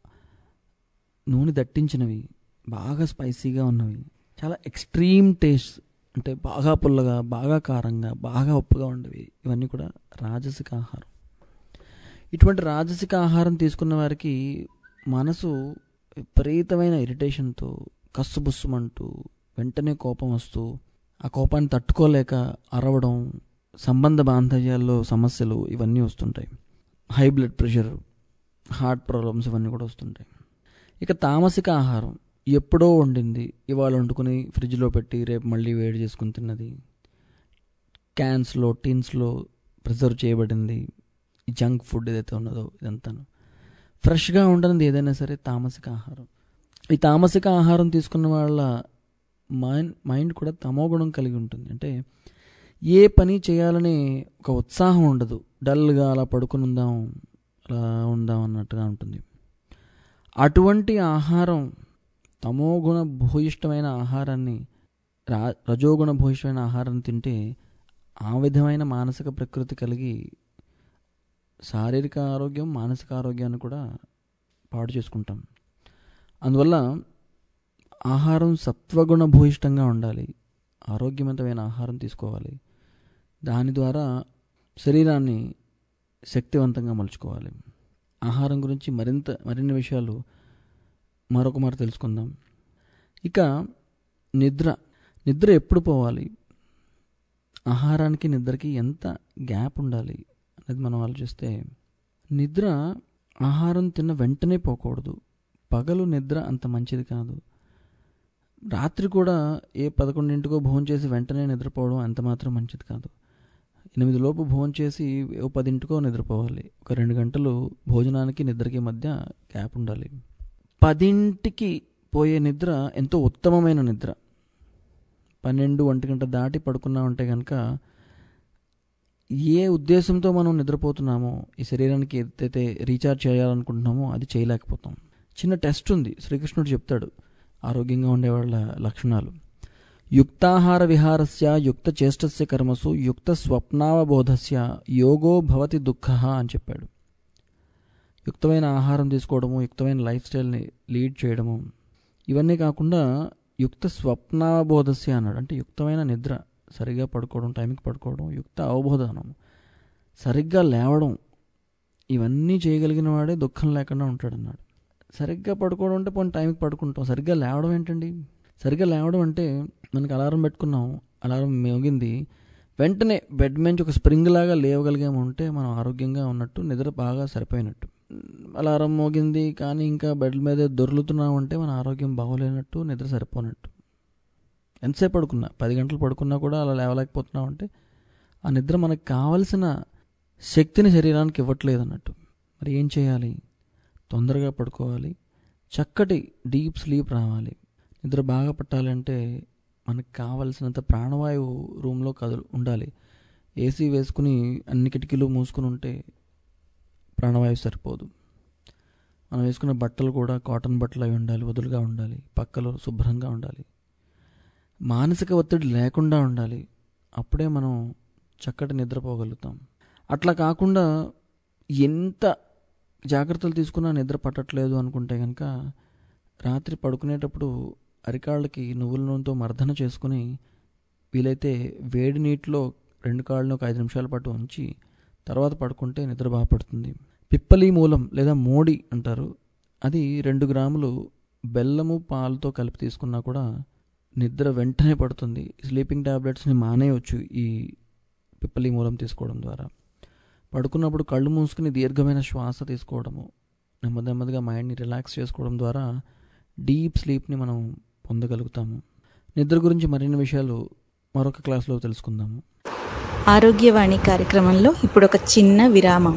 నూనె దట్టించినవి బాగా స్పైసీగా ఉన్నవి చాలా ఎక్స్ట్రీమ్ టేస్ట్ అంటే బాగా పుల్లగా బాగా కారంగా బాగా ఉప్పుగా ఉండేవి ఇవన్నీ కూడా రాజసిక ఆహారం ఇటువంటి రాజసిక ఆహారం తీసుకున్న వారికి మనసు విపరీతమైన ఇరిటేషన్తో కస్సుబుస్సుమంటూ వెంటనే కోపం వస్తూ ఆ కోపాన్ని తట్టుకోలేక అరవడం సంబంధ బాంధవ్యాల్లో సమస్యలు ఇవన్నీ వస్తుంటాయి high blood pressure heart problems ఇవన్నీ కూడా వస్తుంటాయి ఇక తామసిక ఆహారం ఎప్పుడో వండింది ఇవాళ వండుకుని ఫ్రిడ్జ్లో పెట్టి రేపు మళ్ళీ వేడి చేసుకుని తిన్నది క్యాన్స్లో టిన్స్లో ప్రిజర్వ్ చేయబడింది ఈ జంక్ ఫుడ్ ఏదైతే ఉన్నదో ఇదంతాను ఫ్రెష్గా ఉండనిది ఏదైనా సరే తామసిక ఆహారం ఈ తామసిక ఆహారం తీసుకున్న వాళ్ళ మైండ్ మైండ్ కూడా తమోగుణం కలిగి ఉంటుంది అంటే ఏ పని చేయాలనే ఒక ఉత్సాహం ఉండదు డల్గా అలా పడుకుని ఉందాం అలా ఉందాం అన్నట్టుగా ఉంటుంది అటువంటి ఆహారం తమోగుణ భూయిష్టమైన ఆహారాన్ని రా రజోగుణ భూయిష్టమైన ఆహారాన్ని తింటే ఆ విధమైన మానసిక ప్రకృతి కలిగి శారీరక ఆరోగ్యం మానసిక ఆరోగ్యాన్ని కూడా పాడు చేసుకుంటాం అందువల్ల ఆహారం సత్వగుణ భూయిష్టంగా ఉండాలి ఆరోగ్యవంతమైన ఆహారం తీసుకోవాలి దాని ద్వారా శరీరాన్ని శక్తివంతంగా మలుచుకోవాలి ఆహారం గురించి మరింత మరిన్ని విషయాలు మరొక మారు తెలుసుకుందాం ఇక నిద్ర నిద్ర ఎప్పుడు పోవాలి ఆహారానికి నిద్రకి ఎంత గ్యాప్ ఉండాలి అనేది మనం ఆలోచిస్తే నిద్ర ఆహారం తిన్న వెంటనే పోకూడదు పగలు నిద్ర అంత మంచిది కాదు రాత్రి కూడా ఏ పదకొండింటికో భోజనం చేసి వెంటనే నిద్రపోవడం అంత మాత్రం మంచిది కాదు ఎనిమిది లోపు భోజనం చేసి ఓ పదింటికో నిద్రపోవాలి ఒక రెండు గంటలు భోజనానికి నిద్రకి మధ్య గ్యాప్ ఉండాలి పదింటికి పోయే నిద్ర ఎంతో ఉత్తమమైన నిద్ర పన్నెండు ఒంటి గంట దాటి పడుకున్నామంటే కనుక ఏ ఉద్దేశంతో మనం నిద్రపోతున్నామో ఈ శరీరానికి ఏదైతే రీఛార్జ్ చేయాలనుకుంటున్నామో అది చేయలేకపోతాం చిన్న టెస్ట్ ఉంది శ్రీకృష్ణుడు చెప్తాడు ఆరోగ్యంగా ఉండేవాళ్ళ లక్షణాలు యుక్తాహార విహారస్య యుక్త చేష్టస్య కర్మసు యుక్త స్వప్నావబోధస్య యోగో భవతి దుఃఖ అని చెప్పాడు యుక్తమైన ఆహారం తీసుకోవడము యుక్తమైన లైఫ్ స్టైల్ని లీడ్ చేయడము ఇవన్నీ కాకుండా యుక్త స్వప్నావబోధస్య అన్నాడు అంటే యుక్తమైన నిద్ర సరిగ్గా పడుకోవడం టైంకి పడుకోవడం యుక్త అవబోధనం సరిగ్గా లేవడం ఇవన్నీ చేయగలిగిన వాడే దుఃఖం లేకుండా ఉంటాడన్నాడు సరిగ్గా పడుకోవడం అంటే పోనీ టైంకి పడుకుంటాం సరిగ్గా లేవడం ఏంటండి సరిగ్గా లేవడం అంటే మనకి అలారం పెట్టుకున్నాం అలారం మోగింది వెంటనే బెడ్ నుంచి ఒక స్ప్రింగ్ లాగా లేవగలిగాము అంటే మనం ఆరోగ్యంగా ఉన్నట్టు నిద్ర బాగా సరిపోయినట్టు అలారం మోగింది కానీ ఇంకా బెడ్ మీద దొర్లుతున్నాం అంటే మన ఆరోగ్యం బాగోలేనట్టు నిద్ర సరిపోనట్టు ఎంతసేపు పడుకున్నా పది గంటలు పడుకున్నా కూడా అలా లేవలేకపోతున్నాం అంటే ఆ నిద్ర మనకు కావలసిన శక్తిని శరీరానికి ఇవ్వట్లేదు అన్నట్టు మరి ఏం చేయాలి తొందరగా పడుకోవాలి చక్కటి డీప్ స్లీప్ రావాలి నిద్ర బాగా పట్టాలంటే మనకు కావలసినంత ప్రాణవాయువు రూమ్లో కదులు ఉండాలి ఏసీ వేసుకుని అన్ని కిటికీలు మూసుకుని ఉంటే ప్రాణవాయువు సరిపోదు మనం వేసుకున్న బట్టలు కూడా కాటన్ బట్టలు అవి ఉండాలి వదులుగా ఉండాలి పక్కలు శుభ్రంగా ఉండాలి మానసిక ఒత్తిడి లేకుండా ఉండాలి అప్పుడే మనం చక్కటి నిద్రపోగలుగుతాం అట్లా కాకుండా ఎంత జాగ్రత్తలు తీసుకున్నా నిద్ర పట్టట్లేదు అనుకుంటే కనుక రాత్రి పడుకునేటప్పుడు అరికాళ్ళకి నువ్వుల నూనెతో మర్దన చేసుకుని వీలైతే వేడి నీటిలో రెండు కాళ్ళని ఒక ఐదు నిమిషాల పాటు ఉంచి తర్వాత పడుకుంటే నిద్ర బాగా పడుతుంది పిప్పలి మూలం లేదా మోడి అంటారు అది రెండు గ్రాములు బెల్లము పాలతో కలిపి తీసుకున్నా కూడా నిద్ర వెంటనే పడుతుంది స్లీపింగ్ ట్యాబ్లెట్స్ని మానేయవచ్చు ఈ పిప్పలి మూలం తీసుకోవడం ద్వారా పడుకున్నప్పుడు కళ్ళు మూసుకుని దీర్ఘమైన శ్వాస తీసుకోవడము నెమ్మది నెమ్మదిగా మైండ్ని రిలాక్స్ చేసుకోవడం ద్వారా డీప్ స్లీప్ని మనం పొందగలుగుతాము నిద్ర గురించి మరిన్ని విషయాలు మరొక క్లాస్లో తెలుసుకుందాము ఆరోగ్యవాణి కార్యక్రమంలో ఇప్పుడు ఒక చిన్న విరామం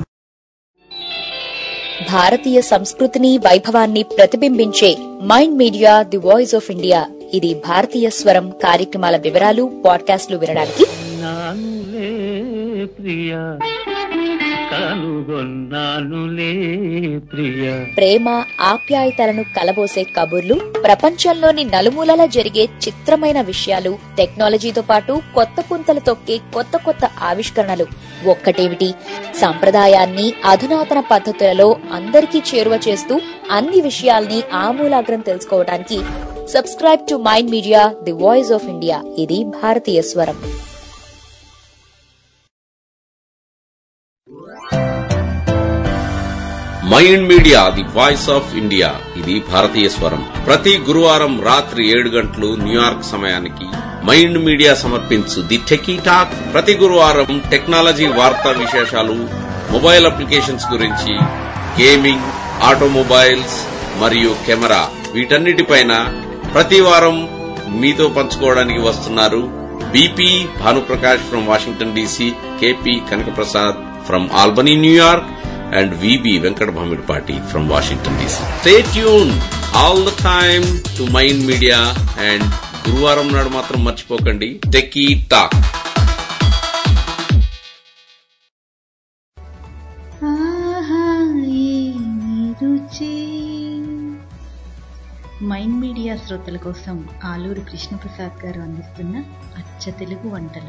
భారతీయ సంస్కృతిని వైభవాన్ని ప్రతిబింబించే Mind Media the voice of India ఇది భారతీయ స్వరం కార్యక్రమాల వివరాలు పాడ్కాస్ట్లు వినడానికి నానులే ప్రియ కనుగొన్నానులే ప్రియ ప్రేమ ఆప్యాయతలను కలబోసే కబుర్లు ప్రపంచంలోని నలుమూలల జరిగే చిత్రమైన విషయాలు టెక్నాలజీతో పాటు కొత్త పుంతలు తొక్కే కొత్త కొత్త ఆవిష్కరణలు ఒక్కటేమిటి సంప్రదాయాన్ని అధునాతన పద్ధతులలో అందరికీ చేరువ చేస్తూ అన్ని విషయాల్ని ఆమూలాగ్రం తెలుసుకోవడానికి subscribe to Mind Media the voice of India ఇది భారతీయ స్వరం Mind Media the voice of India ఇది భారతీయ స్వరం ప్రతి గురువారం రాత్రి ఏడు గంటలు న్యూయార్క్ సమయానికి మైండ్ మీడియా సమర్పించు ది టెకీ టాక్ ప్రతి గురువారం టెక్నాలజీ వార్తా విశేషాలు మొబైల్ అప్లికేషన్స్ గురించి గేమింగ్ ఆటోమొబైల్స్ మరియు కెమెరా వీటన్నిటిపైన ప్రతి వారం మీతో పంచుకోవడానికి వస్తున్నారు BP Bhanuprakash from Washington DC KP Kanakaprasad from Albany New York and VB Venkat Bhamidpati from Washington DC. Stay tuned all the time to Mind Media and గురువారం నాడు మాత్రం మర్చిపోకండి టెకీ టాక్ మైండ్ మీడియా శ్రోతల కోసం ఆలూరు కృష్ణప్రసాద్ గారు అందిస్తున్న అచ్చ తెలుగు వంటలు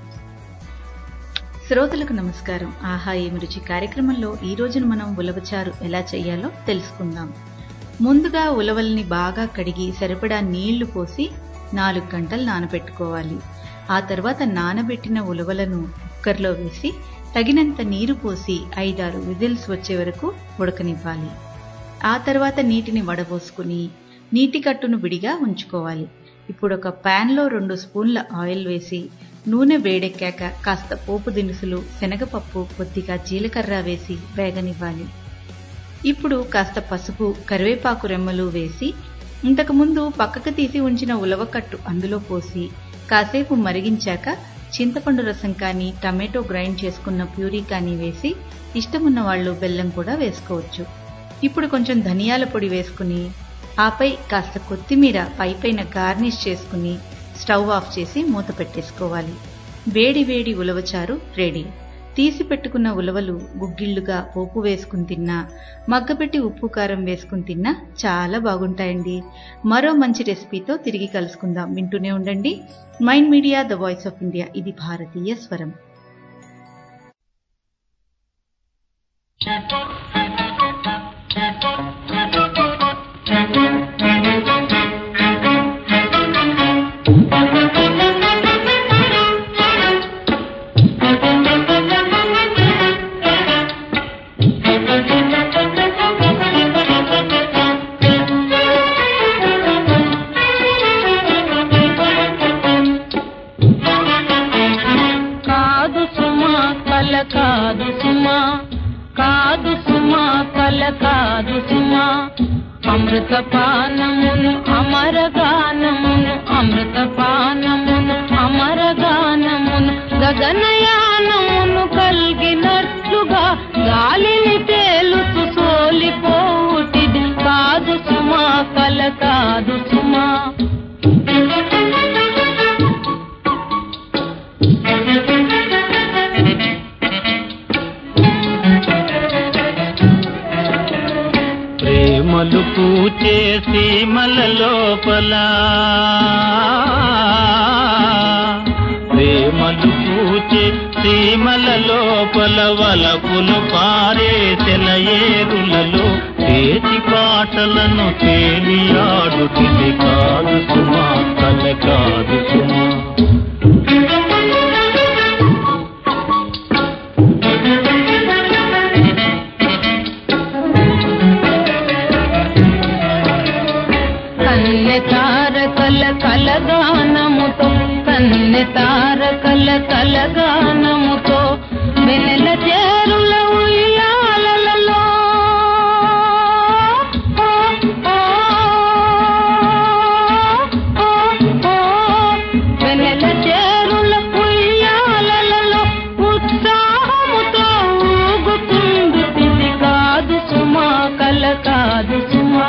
శ్రోతలకు నమస్కారం ఆహా ఏమి రుచి కార్యక్రమంలో ఈ రోజున మనం ఉలవచారు ఎలా చేయాలో తెలుసుకుందాం ముందుగా ఉలవల్ని బాగా కడిగి సరిపడా నీళ్లు పోసి నాలుగు గంటలు నానబెట్టుకోవాలి ఆ తర్వాత నానబెట్టిన ఉలవలను కుక్కర్లో వేసి తగినంత నీరు పోసి ఐదారు విజిల్స్ వచ్చే వరకు ఉడకనివ్వాలి ఆ తర్వాత నీటిని వడబోసుకుని నీటి కట్టును విడిగా ఉంచుకోవాలి ఇప్పుడు ఒక ప్యాన్లో రెండు స్పూన్ల ఆయిల్ వేసి నూనె వేడెక్కాక కాస్త పోపు దినుసులు శనగపప్పు కొద్దిగా జీలకర్ర వేసి వేగనివ్వాలి ఇప్పుడు కాస్త పసుపు కరివేపాకు రెమ్మలు వేసి ఇంతకుముందు పక్కకు తీసి ఉంచిన ఉలవకట్టు అందులో పోసి కాసేపు మరిగించాక చింతపండు రసం కానీ టమాటో గ్రైండ్ చేసుకున్న ప్యూరీ కానీ వేసి ఇష్టమున్న వాళ్ళు బెల్లం కూడా వేసుకోవచ్చు ఇప్పుడు కొంచెం ధనియాల పొడి వేసుకుని ఆపై కాస్త కొత్తిమీర పైపైన గార్నిష్ చేసుకుని స్టవ్ ఆఫ్ చేసి మూత పెట్టేసుకోవాలి వేడి వేడి ఉలవచారు రెడీ తీసి పెట్టుకున్న ఉలవలు గుగ్గిళ్లుగా పోపు వేసుకుని తిన్నా మగ్గపెట్టి ఉప్పు కారం వేసుకుని తిన్నా చాలా బాగుంటాయండి మరో మంచి రెసిపీతో తిరిగి కలుసుకుందాం వింటూనే ఉండండి mind Media the voice of India ఇది భారతీయ స్వరం కాదు సుమా కల కాదు సుమా కాదు సుమా కల కాదు సుమా అమృత పానమును అమరగానమును అమృత పానమును అమరగానమును గగనయానమును కలిగినట్లుగా గాలిని తేలుతూ సోలిపోటిది కాదు సుమా కల కాదు సుమా ప్రేమలు పూచే సీమల లోపల ప్రేమలు పూచే సీమల లోపల వలపులు పారే సెలయేరులలో చేతి పాటలను తేలియాడుతుంది కాదు సుమా కల కాదు సుమా కన్నె తారకల కలగానముతో కన్నె తారకల కలగానముతో వెనెల చేరుల ఉయ్యాలలో వెనెల చేరుల ఉయ్యాలలో ఉత్సాహముతో ఊగుతుంది ఇది కాదు సుమా కల కాదు సుమా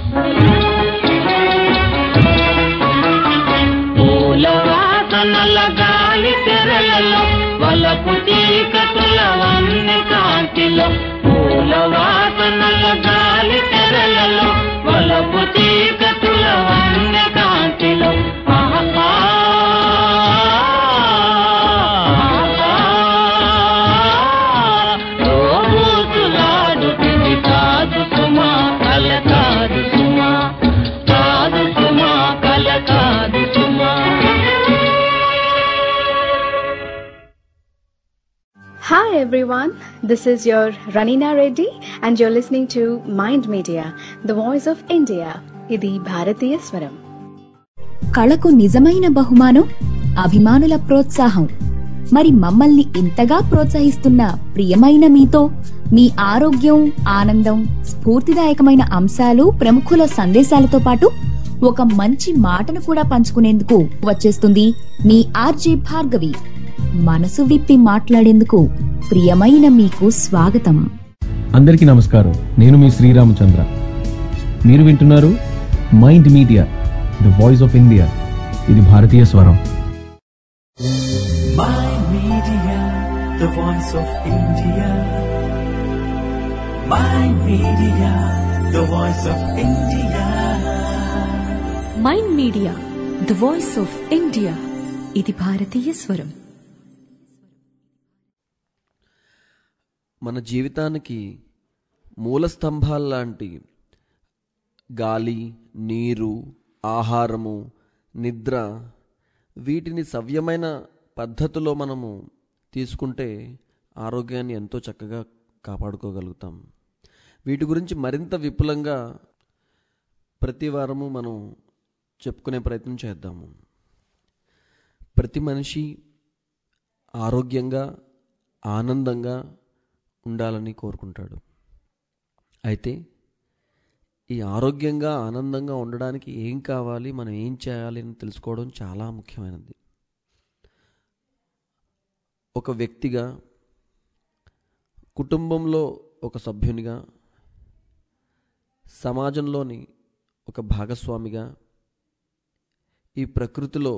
పూల వాసనల గాలి తెరలలో వలపు చీకటుల వన్నె కాంతిలో పూల వాసనల గాలి తెరలలో వలపు చీకటుల వన్నె కాంతిలో ఆహా రోజులాడుతుంది కాదు సుమా కల కాదు సుమా కాదు సుమా కల కాదు సుమా Hi everyone, this is your Ranina Reddy and you're listening to Mind Media, the voice of India. ఇది భారతీయ స్వరం కళకు నిజమైన బహుమానం అభిమానుల ప్రోత్సాహం మరి మమ్మల్ని ఇంతగా ప్రోత్సహిస్తున్న ప్రియమైన మీతో మీ ఆరోగ్యం ఆనందం స్ఫూర్తిదాయకమైన అంశాలు ప్రముఖుల సందేశాలతో పాటు ఒక మంచి మాటను కూడా పంచుకునేందుకు వచ్చేస్తుంది మీ ఆర్జే భార్గవి మనసు విప్పి మాట్లాడేందుకు ప్రియమైన మీకు స్వాగతం అందరికీ నమస్కారం నేను మీ శ్రీరామచంద్ర మీరు వింటున్నారు mind Media the voice of India ఇది భారతీయ స్వరం Mind Media, the voice of India. Mind Media, the voice of India. Mind Media the voice of India ఇది భారతీయ స్వరం మన జీవితానికి మూల స్తంభాల్లాంటి గాలి నీరు ఆహారము నిద్ర వీటిని సవ్యమైన పద్ధతిలో మనము తీసుకుంటే ఆరోగ్యాన్ని ఎంతో చక్కగా కాపాడుకోగలుగుతాం వీటి గురించి మరింత విపులంగా ప్రతి వారము మనం చెప్పుకునే ప్రయత్నం చేద్దాము ప్రతి మనిషి ఆరోగ్యంగా ఆనందంగా ఉండాలని కోరుకుంటాడు అయితే ఈ ఆరోగ్యంగా ఆనందంగా ఉండడానికి ఏం కావాలి మనం ఏం చేయాలి అని తెలుసుకోవడం చాలా ముఖ్యమైనది ఒక వ్యక్తిగా కుటుంబంలో ఒక సభ్యునిగా సమాజంలోని ఒక భాగస్వామిగా ఈ ప్రకృతిలో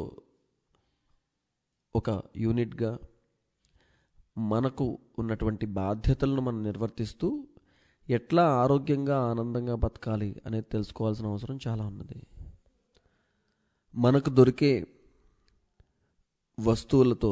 ఒక యూనిట్గా మనకు ఉన్నటువంటి బాధ్యతలను మనం నిర్వర్తిస్తూ ఎట్లా ఆరోగ్యంగా ఆనందంగా బతకాలి అనేది తెలుసుకోవాల్సిన అవసరం చాలా ఉన్నది మనకు దొరికే వస్తువులతో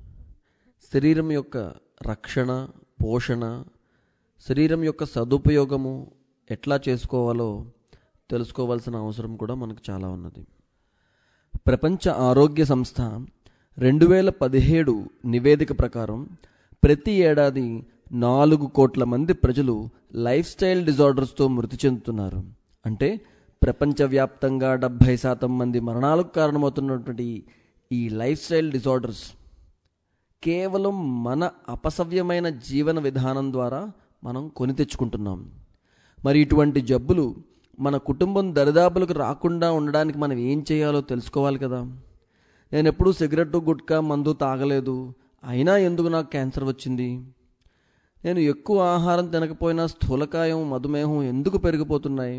శరీరం యొక్క రక్షణ పోషణ శరీరం యొక్క సదుపయోగము ఎట్లా చేసుకోవాలో తెలుసుకోవాల్సిన అవసరం కూడా మనకు చాలా ఉన్నది ప్రపంచ ఆరోగ్య సంస్థ రెండు వేల పదిహేడు నివేదిక ప్రకారం ప్రతి ఏడాది నాలుగు కోట్ల మంది ప్రజలు లైఫ్ స్టైల్ డిజార్డర్స్తో మృతి చెందుతున్నారు అంటే ప్రపంచవ్యాప్తంగా డెబ్భై శాతం మంది మరణాలకు కారణమవుతున్నటువంటి ఈ లైఫ్ స్టైల్ డిజార్డర్స్ కేవలం మన అపసవ్యమైన జీవన విధానం ద్వారా మనం కొని తెచ్చుకుంటున్నాం మరి ఇటువంటి జబ్బులు మన కుటుంబం దరిదాపులకు రాకుండా ఉండడానికి మనం ఏం చేయాలో తెలుసుకోవాలి కదా నేను ఎప్పుడూ సిగరెట్ గుట్కా మందు తాగలేదు అయినా ఎందుకు నాకు క్యాన్సర్ వచ్చింది నేను ఎక్కువ ఆహారం తినకపోయినా స్థూలకాయం మధుమేహం ఎందుకు పెరిగిపోతున్నాయి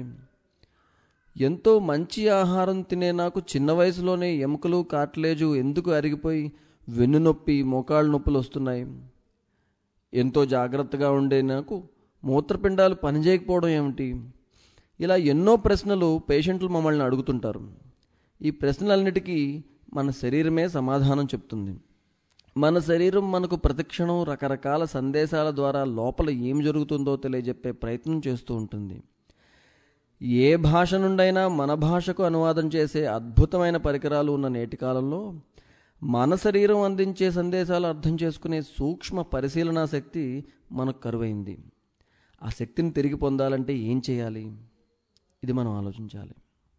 ఎంతో మంచి ఆహారం తినే నాకు చిన్న వయసులోనే ఎముకలు కాట్లేజు ఎందుకు అరిగిపోయి వెన్నునొప్పి మోకాళ్ళ నొప్పులు వస్తున్నాయి ఎంతో జాగ్రత్తగా ఉండే నాకు మూత్రపిండాలు పనిచేయకపోవడం ఏమిటి ఇలా ఎన్నో ప్రశ్నలు పేషెంట్లు మమ్మల్ని అడుగుతుంటారు ఈ ప్రశ్నలన్నిటికీ మన శరీరమే సమాధానం చెప్తుంది మన శరీరం మనకు ప్రతిక్షణం రకరకాల సందేశాల ద్వారా లోపల ఏం జరుగుతుందో తెలియజెప్పే ప్రయత్నం చేస్తూ ఉంటుంది ఏ భాష నుండైనా మన భాషకు అనువాదం చేసే అద్భుతమైన పరికరాలు ఉన్న నేటి కాలంలో మన శరీరం అందించే సందేశాలు అర్థం చేసుకునే సూక్ష్మ పరిశీలనా శక్తి మనకు కరువైంది ఆ శక్తిని తిరిగి పొందాలంటే ఏం చేయాలి ఇది మనం ఆలోచించాలి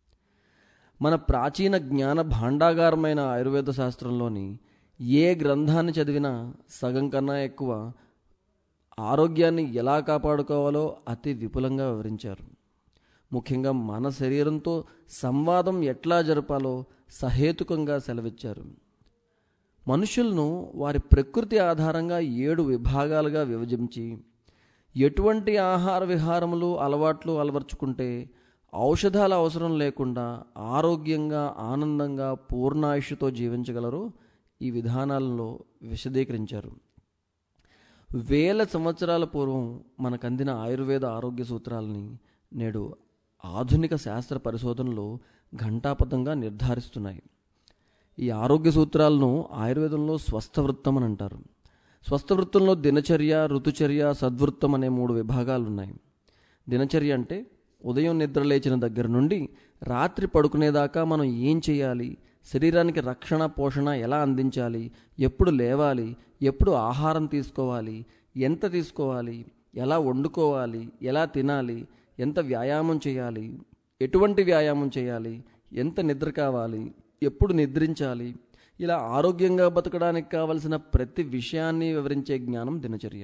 మన ప్రాచీన జ్ఞాన భాండాగారమైన ఆయుర్వేద శాస్త్రంలోని ఏ గ్రంథాన్ని చదివినా సగం కన్నా ఎక్కువ ఆరోగ్యాన్ని ఎలా కాపాడుకోవాలో అతి విపులంగా వివరించారు ముఖ్యంగా మన శరీరంతో సంవాదం ఎట్లా జరపాలో సహేతుకంగా సెలవిచ్చారు మనుషులను వారి ప్రకృతి ఆధారంగా ఏడు విభాగాలుగా విభజించి ఎటువంటి ఆహార విహారములు అలవాట్లు అలవర్చుకుంటే ఔషధాల అవసరం లేకుండా ఆరోగ్యంగా ఆనందంగా పూర్ణాయుషుతో జీవించగలరో ఈ విధానాలలో విశదీకరించారు వేల సంవత్సరాల పూర్వం మనకందిన ఆయుర్వేద ఆరోగ్య సూత్రాలని నేడు ఆధునిక శాస్త్ర పరిశోధనలు ఘంటాపథంగా నిర్ధారిస్తున్నాయి ఈ ఆరోగ్య సూత్రాలను ఆయుర్వేదంలో స్వస్థవృత్తం అని అంటారు స్వస్థవృత్తంలో దినచర్య ఋతుచర్య సద్వృత్తం అనే మూడు విభాగాలు ఉన్నాయి దినచర్య అంటే ఉదయం నిద్ర లేచిన దగ్గర నుండి రాత్రి పడుకునేదాకా మనం ఏం చేయాలి శరీరానికి రక్షణ పోషణ ఎలా అందించాలి ఎప్పుడు లేవాలి ఎప్పుడు ఆహారం తీసుకోవాలి ఎంత తీసుకోవాలి ఎలా వండుకోవాలి ఎలా తినాలి ఎంత వ్యాయామం చేయాలి ఎటువంటి వ్యాయామం చేయాలి ఎంత నిద్ర కావాలి ఎప్పుడు నిద్రించాలి ఇలా ఆరోగ్యంగా బతకడానికి కావలసిన ప్రతి విషయాన్ని వివరించే జ్ఞానం దినచర్య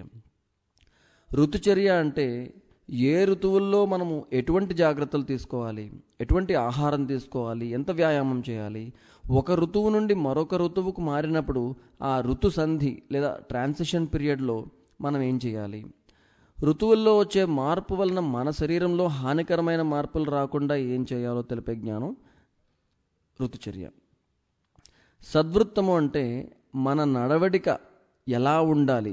ఋతుచర్య అంటే ఏ ఋతువుల్లో మనము ఎటువంటి జాగ్రత్తలు తీసుకోవాలి ఎటువంటి ఆహారం తీసుకోవాలి ఎంత వ్యాయామం చేయాలి ఒక ఋతువు నుండి మరొక ఋతువుకు మారినప్పుడు ఆ ఋతు సంధి లేదా ట్రాన్సిషన్ పీరియడ్లో మనం ఏం చేయాలి ఋతువుల్లో వచ్చే మార్పు వలన మన శరీరంలో హానికరమైన మార్పులు రాకుండా ఏం చేయాలో తెలిపే జ్ఞానం ఋతుచర్య సద్వృత్తము అంటే మన నడవడిక ఎలా ఉండాలి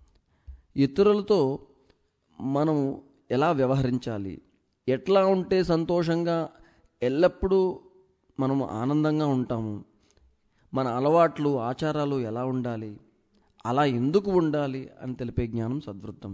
ఇతరులతో మనం ఎలా వ్యవహరించాలి ఎట్లా ఉంటే సంతోషంగా ఎల్లప్పుడూ మనము ఆనందంగా ఉంటాము మన అలవాట్లు ఆచారాలు ఎలా ఉండాలి అలా ఎందుకు ఉండాలి అని తెలిపే జ్ఞానం సద్వృత్తం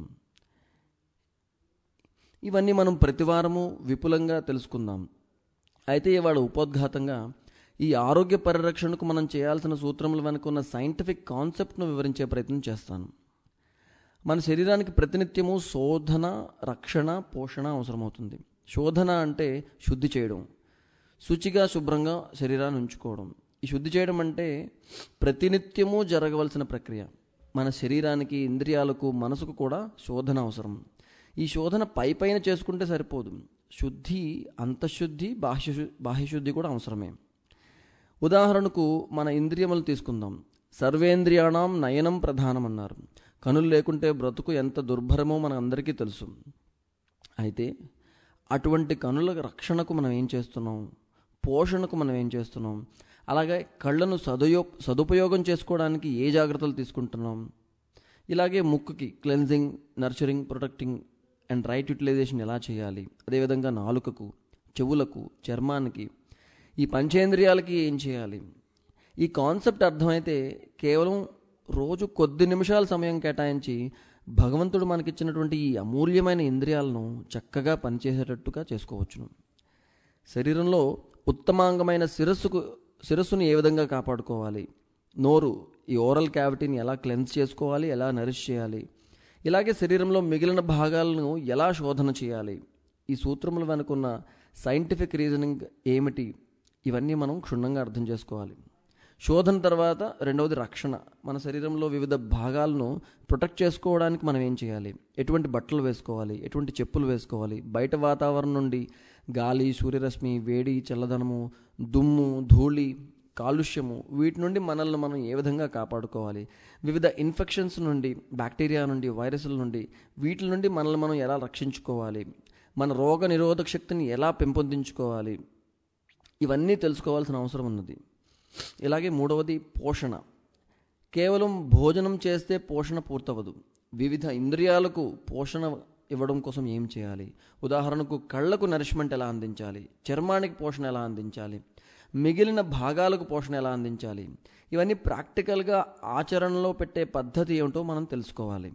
ఇవన్నీ మనం ప్రతివారము విపులంగా తెలుసుకుందాం అయితే ఇవాళ ఉపోద్ఘాతంగా ఈ ఆరోగ్య పరిరక్షణకు మనం చేయాల్సిన సూత్రముల వెనుక ఉన్న సైంటిఫిక్ కాన్సెప్ట్ను వివరించే ప్రయత్నం చేస్తాను మన శరీరానికి ప్రతినిత్యము శోధన రక్షణ పోషణ అవసరమవుతుంది శోధన అంటే శుద్ధి చేయడం శుచిగా శుభ్రంగా శరీరాన్ని ఉంచుకోవడం ఈ శుద్ధి చేయడం అంటే ప్రతినిత్యము జరగవలసిన ప్రక్రియ మన శరీరానికి ఇంద్రియాలకు మనసుకు కూడా శోధన అవసరం ఈ శోధన పై పైన చేసుకుంటే సరిపోదు శుద్ధి అంతఃశుద్ధి బాహ్య బాహ్యశుద్ధి కూడా అవసరమే ఉదాహరణకు మన ఇంద్రియములు తీసుకుందాం సర్వేంద్రియాణం నయనం ప్రధానం అన్నారు కనులు లేకుంటే బ్రతుకు ఎంత దుర్భరమో మన అందరికీ తెలుసు అయితే అటువంటి కనుల రక్షణకు మనం ఏం చేస్తున్నాం పోషణకు మనం ఏం చేస్తున్నాం అలాగే కళ్ళను సదుయో సదుపయోగం చేసుకోవడానికి ఏ జాగ్రత్తలు తీసుకుంటున్నాం ఇలాగే ముక్కుకి cleansing nurturing protecting and right utilization ఎలా చేయాలి అదేవిధంగా నాలుకకు చెవులకు చర్మానికి ఈ పంచేంద్రియాలకి ఏం చేయాలి ఈ కాన్సెప్ట్ అర్థమైతే కేవలం రోజు కొద్ది నిమిషాల సమయం కేటాయించి భగవంతుడు మనకిచ్చినటువంటి ఈ అమూల్యమైన ఇంద్రియాలను చక్కగా పనిచేసేటట్టుగా చేసుకోవచ్చును శరీరంలో ఉత్తమాంగమైన శిరస్సుకు శిరస్సును ఏ విధంగా కాపాడుకోవాలి నోరు ఈ ఓరల్ క్యావిటీని ఎలా క్లెన్స్ చేసుకోవాలి ఎలా నరిష్ చేయాలి ఇలాగే శరీరంలో మిగిలిన భాగాలను ఎలా శోధన చేయాలి ఈ సూత్రముల వెనుకున్న సైంటిఫిక్ రీజనింగ్ ఏమిటి ఇవన్నీ మనం క్షుణ్ణంగా అర్థం చేసుకోవాలి శోధన తర్వాత రెండవది రక్షణ మన శరీరంలో వివిధ భాగాలను ప్రొటెక్ట్ చేసుకోవడానికి మనం ఏం చేయాలి ఎటువంటి బట్టలు వేసుకోవాలి ఎటువంటి చెప్పులు వేసుకోవాలి బయట వాతావరణం నుండి గాలి సూర్యరశ్మి వేడి చల్లదనము దుమ్ము ధూళి కాలుష్యము వీటి నుండి మనల్ని మనం ఏ విధంగా కాపాడుకోవాలి వివిధ ఇన్ఫెక్షన్స్ నుండి బ్యాక్టీరియా నుండి వైరస్ల నుండి వీటి నుండి మనల్ని మనం ఎలా రక్షించుకోవాలి మన రోగ నిరోధక శక్తిని ఎలా పెంపొందించుకోవాలి ఇవన్నీ తెలుసుకోవాల్సిన అవసరం ఉన్నది ఇలాగే మూడవది పోషణ కేవలం భోజనం చేస్తే పోషణ పూర్తవదు వివిధ ఇంద్రియాలకు పోషణ ఇవ్వడం కోసం ఏం చేయాలి ఉదాహరణకు కళ్ళకు నరిష్మెంట్ ఎలా అందించాలి చర్మానికి పోషణ ఎలా అందించాలి మిగిలిన భాగాలకు పోషణ ఎలా అందించాలి ఇవన్నీ ప్రాక్టికల్గా ఆచరణలో పెట్టే పద్ధతి ఏమిటో మనం తెలుసుకోవాలి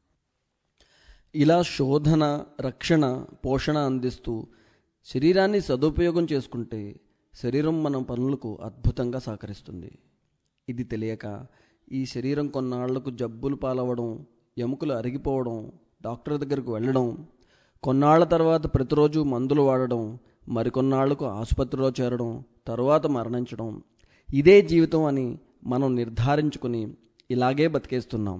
ఇలా శోధన రక్షణ పోషణ అందిస్తూ శరీరాన్ని సదుపయోగం చేసుకుంటే శరీరం మన పనులకు అద్భుతంగా సహకరిస్తుంది ఇది తెలియక ఈ శరీరం కొన్నాళ్లకు జబ్బులు పాలవడం ఎముకలు అరిగిపోవడం డాక్టర్ దగ్గరకు వెళ్ళడం కొన్నాళ్ల తర్వాత ప్రతిరోజు మందులు వాడడం మరికొన్నాళ్లకు ఆసుపత్రిలో చేరడం తరువాత మరణించడం ఇదే జీవితం అని మనం నిర్ధారించుకుని ఇలాగే బతికేస్తున్నాం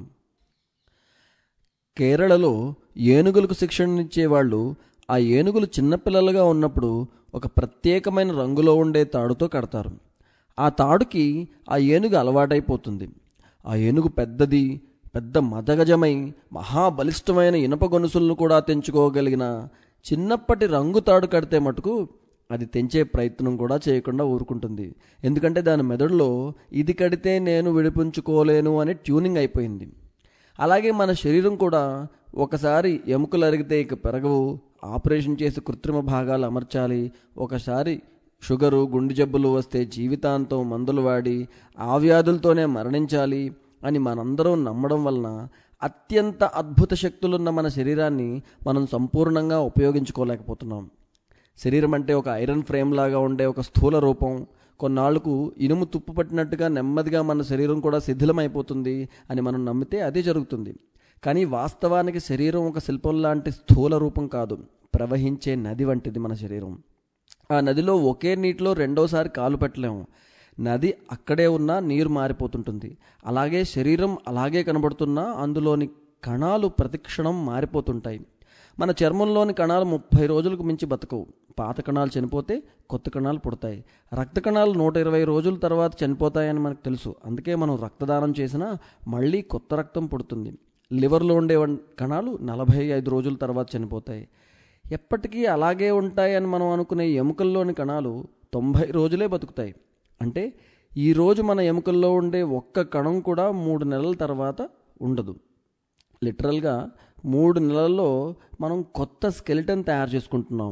కేరళలో ఏనుగులకు శిక్షణనిచ్చే వాళ్ళు ఆ ఏనుగులు చిన్నపిల్లలుగా ఉన్నప్పుడు ఒక ప్రత్యేకమైన రంగులో ఉండే తాడుతో కడతారు ఆ తాడుకి ఆ ఏనుగు అలవాటైపోతుంది ఆ ఏనుగు పెద్దది పెద్ద మదగజమై మహాబలిష్టమైన ఇనప గొలుసులను కూడా తెంచుకోగలిగిన చిన్నప్పటి రంగు తాడు కడితే మటుకు అది తెంచే ప్రయత్నం కూడా చేయకుండా ఊరుకుంటుంది ఎందుకంటే దాని మెదడులో ఇది కడితే నేను విడిపించుకోలేను అని ట్యూనింగ్ అయిపోయింది అలాగే మన శరీరం కూడా ఒకసారి ఎముకలు అరిగితే ఇక పెరగవు ఆపరేషన్ చేసి కృత్రిమ భాగాలు అమర్చాలి ఒకసారి షుగరు గుండె జబ్బులు వస్తే జీవితాంతం మందులు వాడి ఆ వ్యాధులతోనే మరణించాలి అని మనందరం నమ్మడం వలన అత్యంత అద్భుత శక్తులున్న మన శరీరాన్ని మనం సంపూర్ణంగా ఉపయోగించుకోలేకపోతున్నాం శరీరం అంటే ఒక ఐరన్ ఫ్రేమ్ లాగా ఉండే ఒక స్థూల రూపం కొన్నాళ్లకు ఇనుము తుప్పు పట్టినట్టుగా నెమ్మదిగా మన శరీరం కూడా శిథిలమైపోతుంది అని మనం నమ్మితే అదే జరుగుతుంది కానీ వాస్తవానికి శరీరం ఒక శిల్పం లాంటి స్థూల రూపం కాదు ప్రవహించే నది వంటిది మన శరీరం ఆ నదిలో ఒకే నీటిలో రెండోసారి కాలు పెట్టలేము నది అక్కడే ఉన్నా నీరు మారిపోతుంటుంది అలాగే శరీరం అలాగే కనబడుతున్నా అందులోని కణాలు ప్రతిక్షణం మారిపోతుంటాయి మన చర్మంలోని కణాలు ముప్పై రోజులకు మించి బతకవు పాత కణాలు చనిపోతే కొత్త కణాలు పుడతాయి రక్త కణాలు నూట ఇరవై రోజుల తర్వాత చనిపోతాయని మనకు తెలుసు అందుకే మనం రక్తదానం చేసినా మళ్ళీ కొత్త రక్తం పుడుతుంది లివర్లో ఉండే కణాలు నలభై ఐదు రోజుల తర్వాత చనిపోతాయి ఎప్పటికీ అలాగే ఉంటాయని మనం అనుకునే ఎముకల్లోని కణాలు తొంభై రోజులే బతుకుతాయి అంటే ఈరోజు మన ఎముకల్లో ఉండే ఒక్క కణం కూడా మూడు నెలల తర్వాత ఉండదు లిటరల్గా మూడు నెలల్లో మనం కొత్త స్కెలిటన్ తయారు చేసుకుంటున్నాం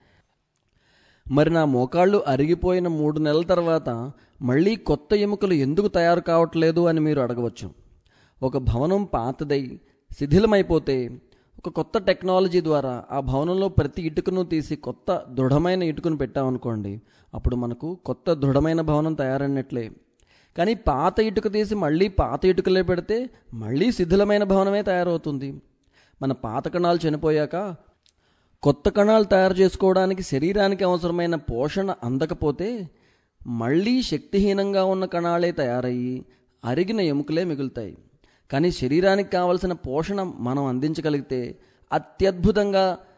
మరి నా మోకాళ్ళు అరిగిపోయిన మూడు నెలల తర్వాత మళ్ళీ కొత్త ఎముకలు ఎందుకు తయారు కావట్లేదు అని మీరు అడగవచ్చు ఒక భవనం పాతదై శిథిలమైపోతే ఒక కొత్త టెక్నాలజీ ద్వారా ఆ భవనంలో ప్రతి ఇటుకను తీసి కొత్త దృఢమైన ఇటుకను పెట్టామనుకోండి అప్పుడు మనకు కొత్త దృఢమైన భవనం తయారైనట్లే కానీ పాత ఇటుక తీసి మళ్ళీ పాత ఇటుకలే పెడితే మళ్ళీ శిథిలమైన భవనమే తయారవుతుంది మన పాత కణాలు చనిపోయాక కొత్త కణాలు తయారు చేసుకోవడానికి శరీరానికి అవసరమైన పోషణ అందకపోతే మళ్ళీ శక్తిహీనంగా ఉన్న కణాలే తయారయ్యి అరిగిన ఎముకలే మిగులుతాయి కానీ శరీరానికి కావలసిన పోషణ మనం అందించగలిగితే అత్యద్భుతంగా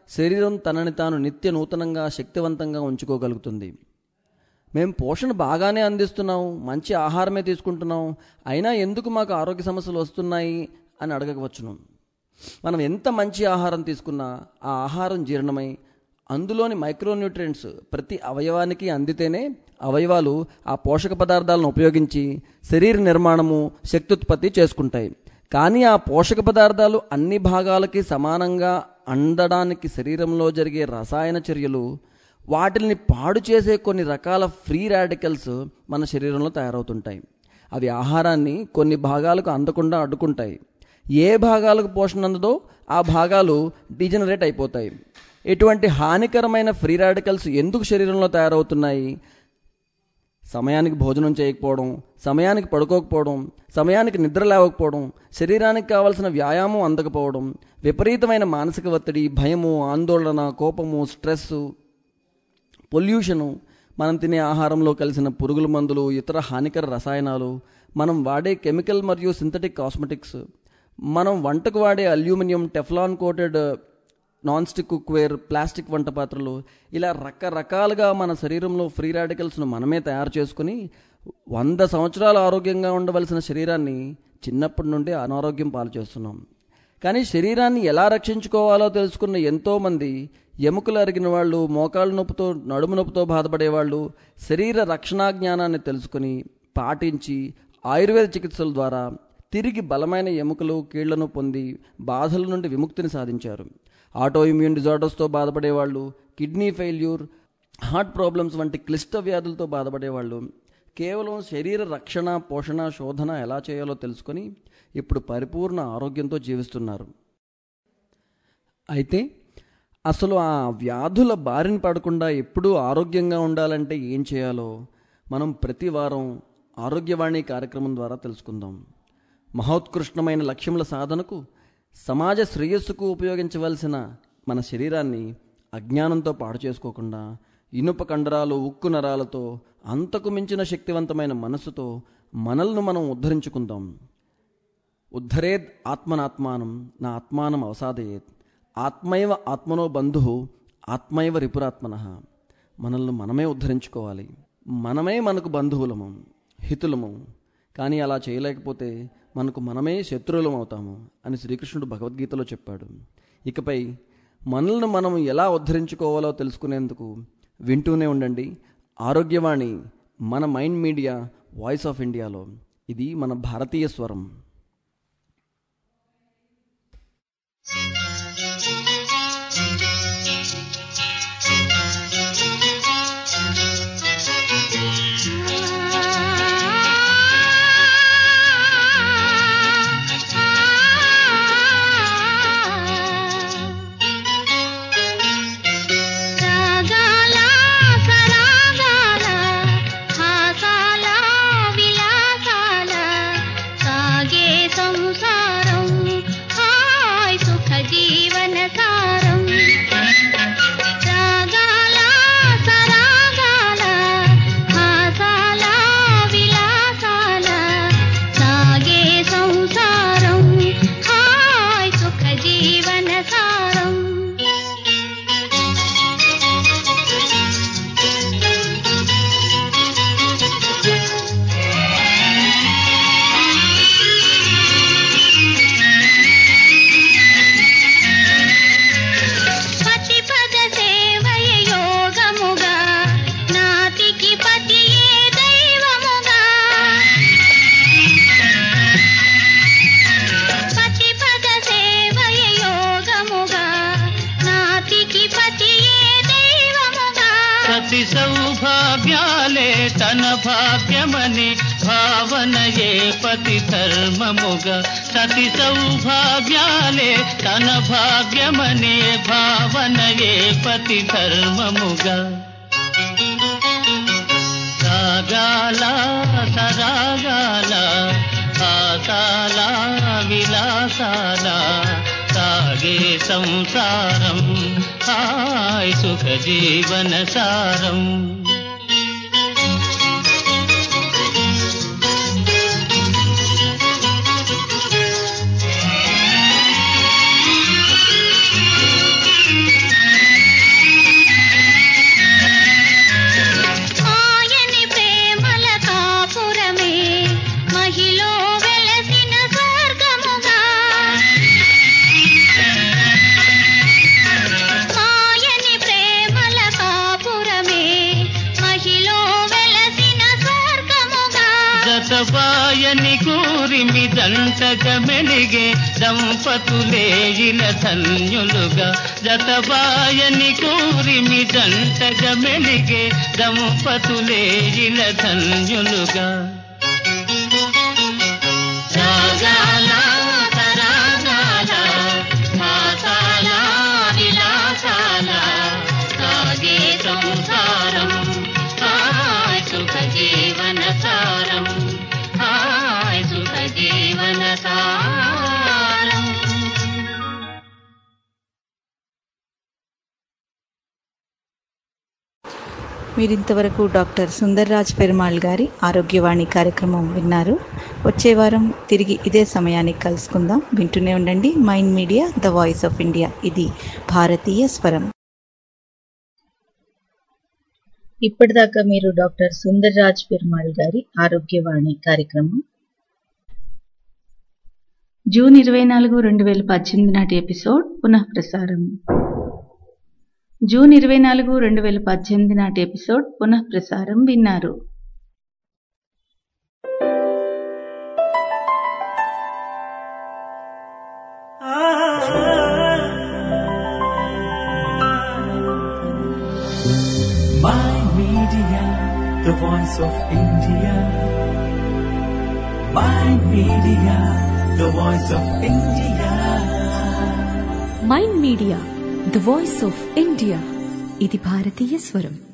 శరీరం తనని తాను నిత్య నూతనంగా శక్తివంతంగా ఉంచుకోగలుగుతుంది మేము పోషణ బాగానే అందిస్తున్నాం మంచి ఆహారమే తీసుకుంటున్నాం అయినా ఎందుకు మాకు ఆరోగ్య సమస్యలు వస్తున్నాయి అని అడగవచ్చును మనం ఎంత మంచి ఆహారం తీసుకున్నా ఆ ఆహారం జీర్ణమై అందులోని మైక్రోన్యూట్రియంట్స్ ప్రతి అవయవానికి అందితేనే అవయవాలు ఆ పోషక పదార్థాలను ఉపయోగించి శరీర నిర్మాణము శక్తుత్పత్తి చేసుకుంటాయి కానీ ఆ పోషక పదార్థాలు అన్ని భాగాలకి సమానంగా అందడానికి శరీరంలో జరిగే రసాయన చర్యలు వాటిని పాడు చేసే కొన్ని రకాల ఫ్రీ రాడికల్స్ మన శరీరంలో తయారవుతుంటాయి అవి ఆహారాన్ని కొన్ని భాగాలకు అందకుండా అడ్డుకుంటాయి ఏ భాగాలకు పోషణ అందదో ఆ భాగాలు డిజనరేట్ అయిపోతాయి ఇటువంటి హానికరమైన ఫ్రీ రాడికల్స్ ఎందుకు శరీరంలో తయారవుతున్నాయి సమయానికి భోజనం చేయకపోవడం సమయానికి పడుకోకపోవడం సమయానికి నిద్ర లేవకపోవడం శరీరానికి కావలసిన వ్యాయామం అందకపోవడం విపరీతమైన మానసిక ఒత్తిడి భయము ఆందోళన కోపము స్ట్రెస్ పొల్యూషను మనం తినే ఆహారంలో కలిసిన పురుగుల మందులు ఇతర హానికర రసాయనాలు మనం వాడే కెమికల్ మరియు సింథటిక్ కాస్మెటిక్స్ మనం వంటకు వాడే aluminium Teflon coated non stick cookware plastic వంట పాత్రలు ఇలా రకరకాలుగా మన శరీరంలో ఫ్రీ రాడికల్స్ను మనమే తయారు చేసుకుని వంద సంవత్సరాలు ఆరోగ్యంగా ఉండవలసిన శరీరాన్ని చిన్నప్పటి నుండి అనారోగ్యం పాలు చేస్తున్నాం కానీ శరీరాన్ని ఎలా రక్షించుకోవాలో తెలుసుకున్న ఎంతోమంది ఎముకలు అరిగిన వాళ్ళు మోకాళ్ళ నొప్పితో నడుము నొప్పితో బాధపడేవాళ్ళు శరీర రక్షణా జ్ఞానాన్ని తెలుసుకుని పాటించి ఆయుర్వేద చికిత్సల ద్వారా తిరిగి బలమైన ఎముకలు కీళ్లను పొంది బాధల నుండి విముక్తిని సాధించారు ఆటో ఇమ్యూన్ డిజార్డర్స్తో బాధపడేవాళ్ళు కిడ్నీ ఫెయిల్యూర్ హార్ట్ ప్రాబ్లమ్స్ వంటి క్లిష్ట వ్యాధులతో బాధపడేవాళ్ళు కేవలం శరీర రక్షణ పోషణ శోధన ఎలా చేయాలో తెలుసుకొని ఇప్పుడు పరిపూర్ణ ఆరోగ్యంతో జీవిస్తున్నారు అయితే అసలు ఆ వ్యాధుల బారిన పడకుండా ఎప్పుడూ ఆరోగ్యంగా ఉండాలంటే ఏం చేయాలో మనం ప్రతి వారం ఆరోగ్యవాణి కార్యక్రమం ద్వారా తెలుసుకుందాం మహోత్కృష్టమైన లక్ష్యముల సాధనకు సమాజ శ్రేయస్సుకు ఉపయోగించవలసిన మన శరీరాన్ని అజ్ఞానంతో పాడు చేసుకోకుండా ఇనుప కండరాలు ఉక్కు నరాలతో అంతకు మించిన శక్తివంతమైన మనస్సుతో మనల్ని మనం ఉద్ధరించుకుందాం ఉద్ధరేద్ ఆత్మనాత్మానం నా ఆత్మానం అవసాదయేత్ ఆత్మైవ ఆత్మనో బంధు ఆత్మైవ రిపురాత్మన మనల్ని మనమే ఉద్ధరించుకోవాలి మనమే మనకు బంధువులము హితులము కానీ అలా చేయలేకపోతే మనకు మనమే శత్రువులం అవుతాము అని శ్రీకృష్ణుడు భగవద్గీతలో చెప్పాడు ఇకపై మనల్ని మనం ఎలా ఉద్ధరించుకోవాలో తెలుసుకునేందుకు వింటూనే ఉండండి ఆరోగ్యవాణి మన మైండ్ మీడియా వాయిస్ ఆఫ్ ఇండియాలో ఇది మన భారతీయ స్వరం రాగాల సరాగాల హాసాల విలాసాల సాగే సంసారం హాయ్ సుఖ జీవన సారం రాగాల సరాగాల హాసాల విలాసాల సాగే సంసారం హాయ్ సుఖ జీవన సారం పతి పద సేవయ యోగముగా నాతికి పతియే దైవముగా పతి పద సేవయ యోగముగా నాతికి పతియే దైవముగా సతి సౌభాగ్యాలే తన భాగ్యమని భావనయే పతి ధర్మముగా సతి సౌభాగ్యాలే తన భాగ్యమనే భావనయే పతి ధర్మముగా సాగాల సరాగాల ఆసాల విలాసాల సాగే సంసారం హాయ్ సుఖ జీవన సారం జతబాయని కూరిమి దంటగా మెలిగే దంపతులే ఇల ధన్యులుగా జతబాయని కూరిమి దంటగా మెలిగే దంపతులే ఇల ధన్యులుగా రాగాల తరాగాల మాసాల విలాసాల సాగే సంసారం హాయ్ సుఖ జీవన సారం హాయ్ సుఖ జీవన సారం మీరింతవరకు డాక్టర్ సుందర్రాజ్ పెరుమాళ్ గారి ఆరోగ్యవాణి కార్యక్రమం విన్నారు వచ్చే వారం తిరిగి ఇదే సమయానికి కలుసుకుందాం వింటూనే ఉండండి mind Media the voice of India ఇది భారతీయ స్వరం ఇప్పటిదాకా మీరు డాక్టర్ సుందర్రాజ్ పెరుమాళ్ గారి ఆరోగ్యవాణి కార్యక్రమం జూన్ ఇరవై నాలుగు రెండు వేల పద్దెనిమిది నాటి ఎపిసోడ్ పునః ప్రసారం జూన్ ఇరవై నాలుగు రెండు వేల పద్దెనిమిది నాటి ఎపిసోడ్ పునః ప్రసారం విన్నారు My Media, the voice of India. My Media, the voice of India. Mind Media the voice of India ఇది భారతీయ స్వరం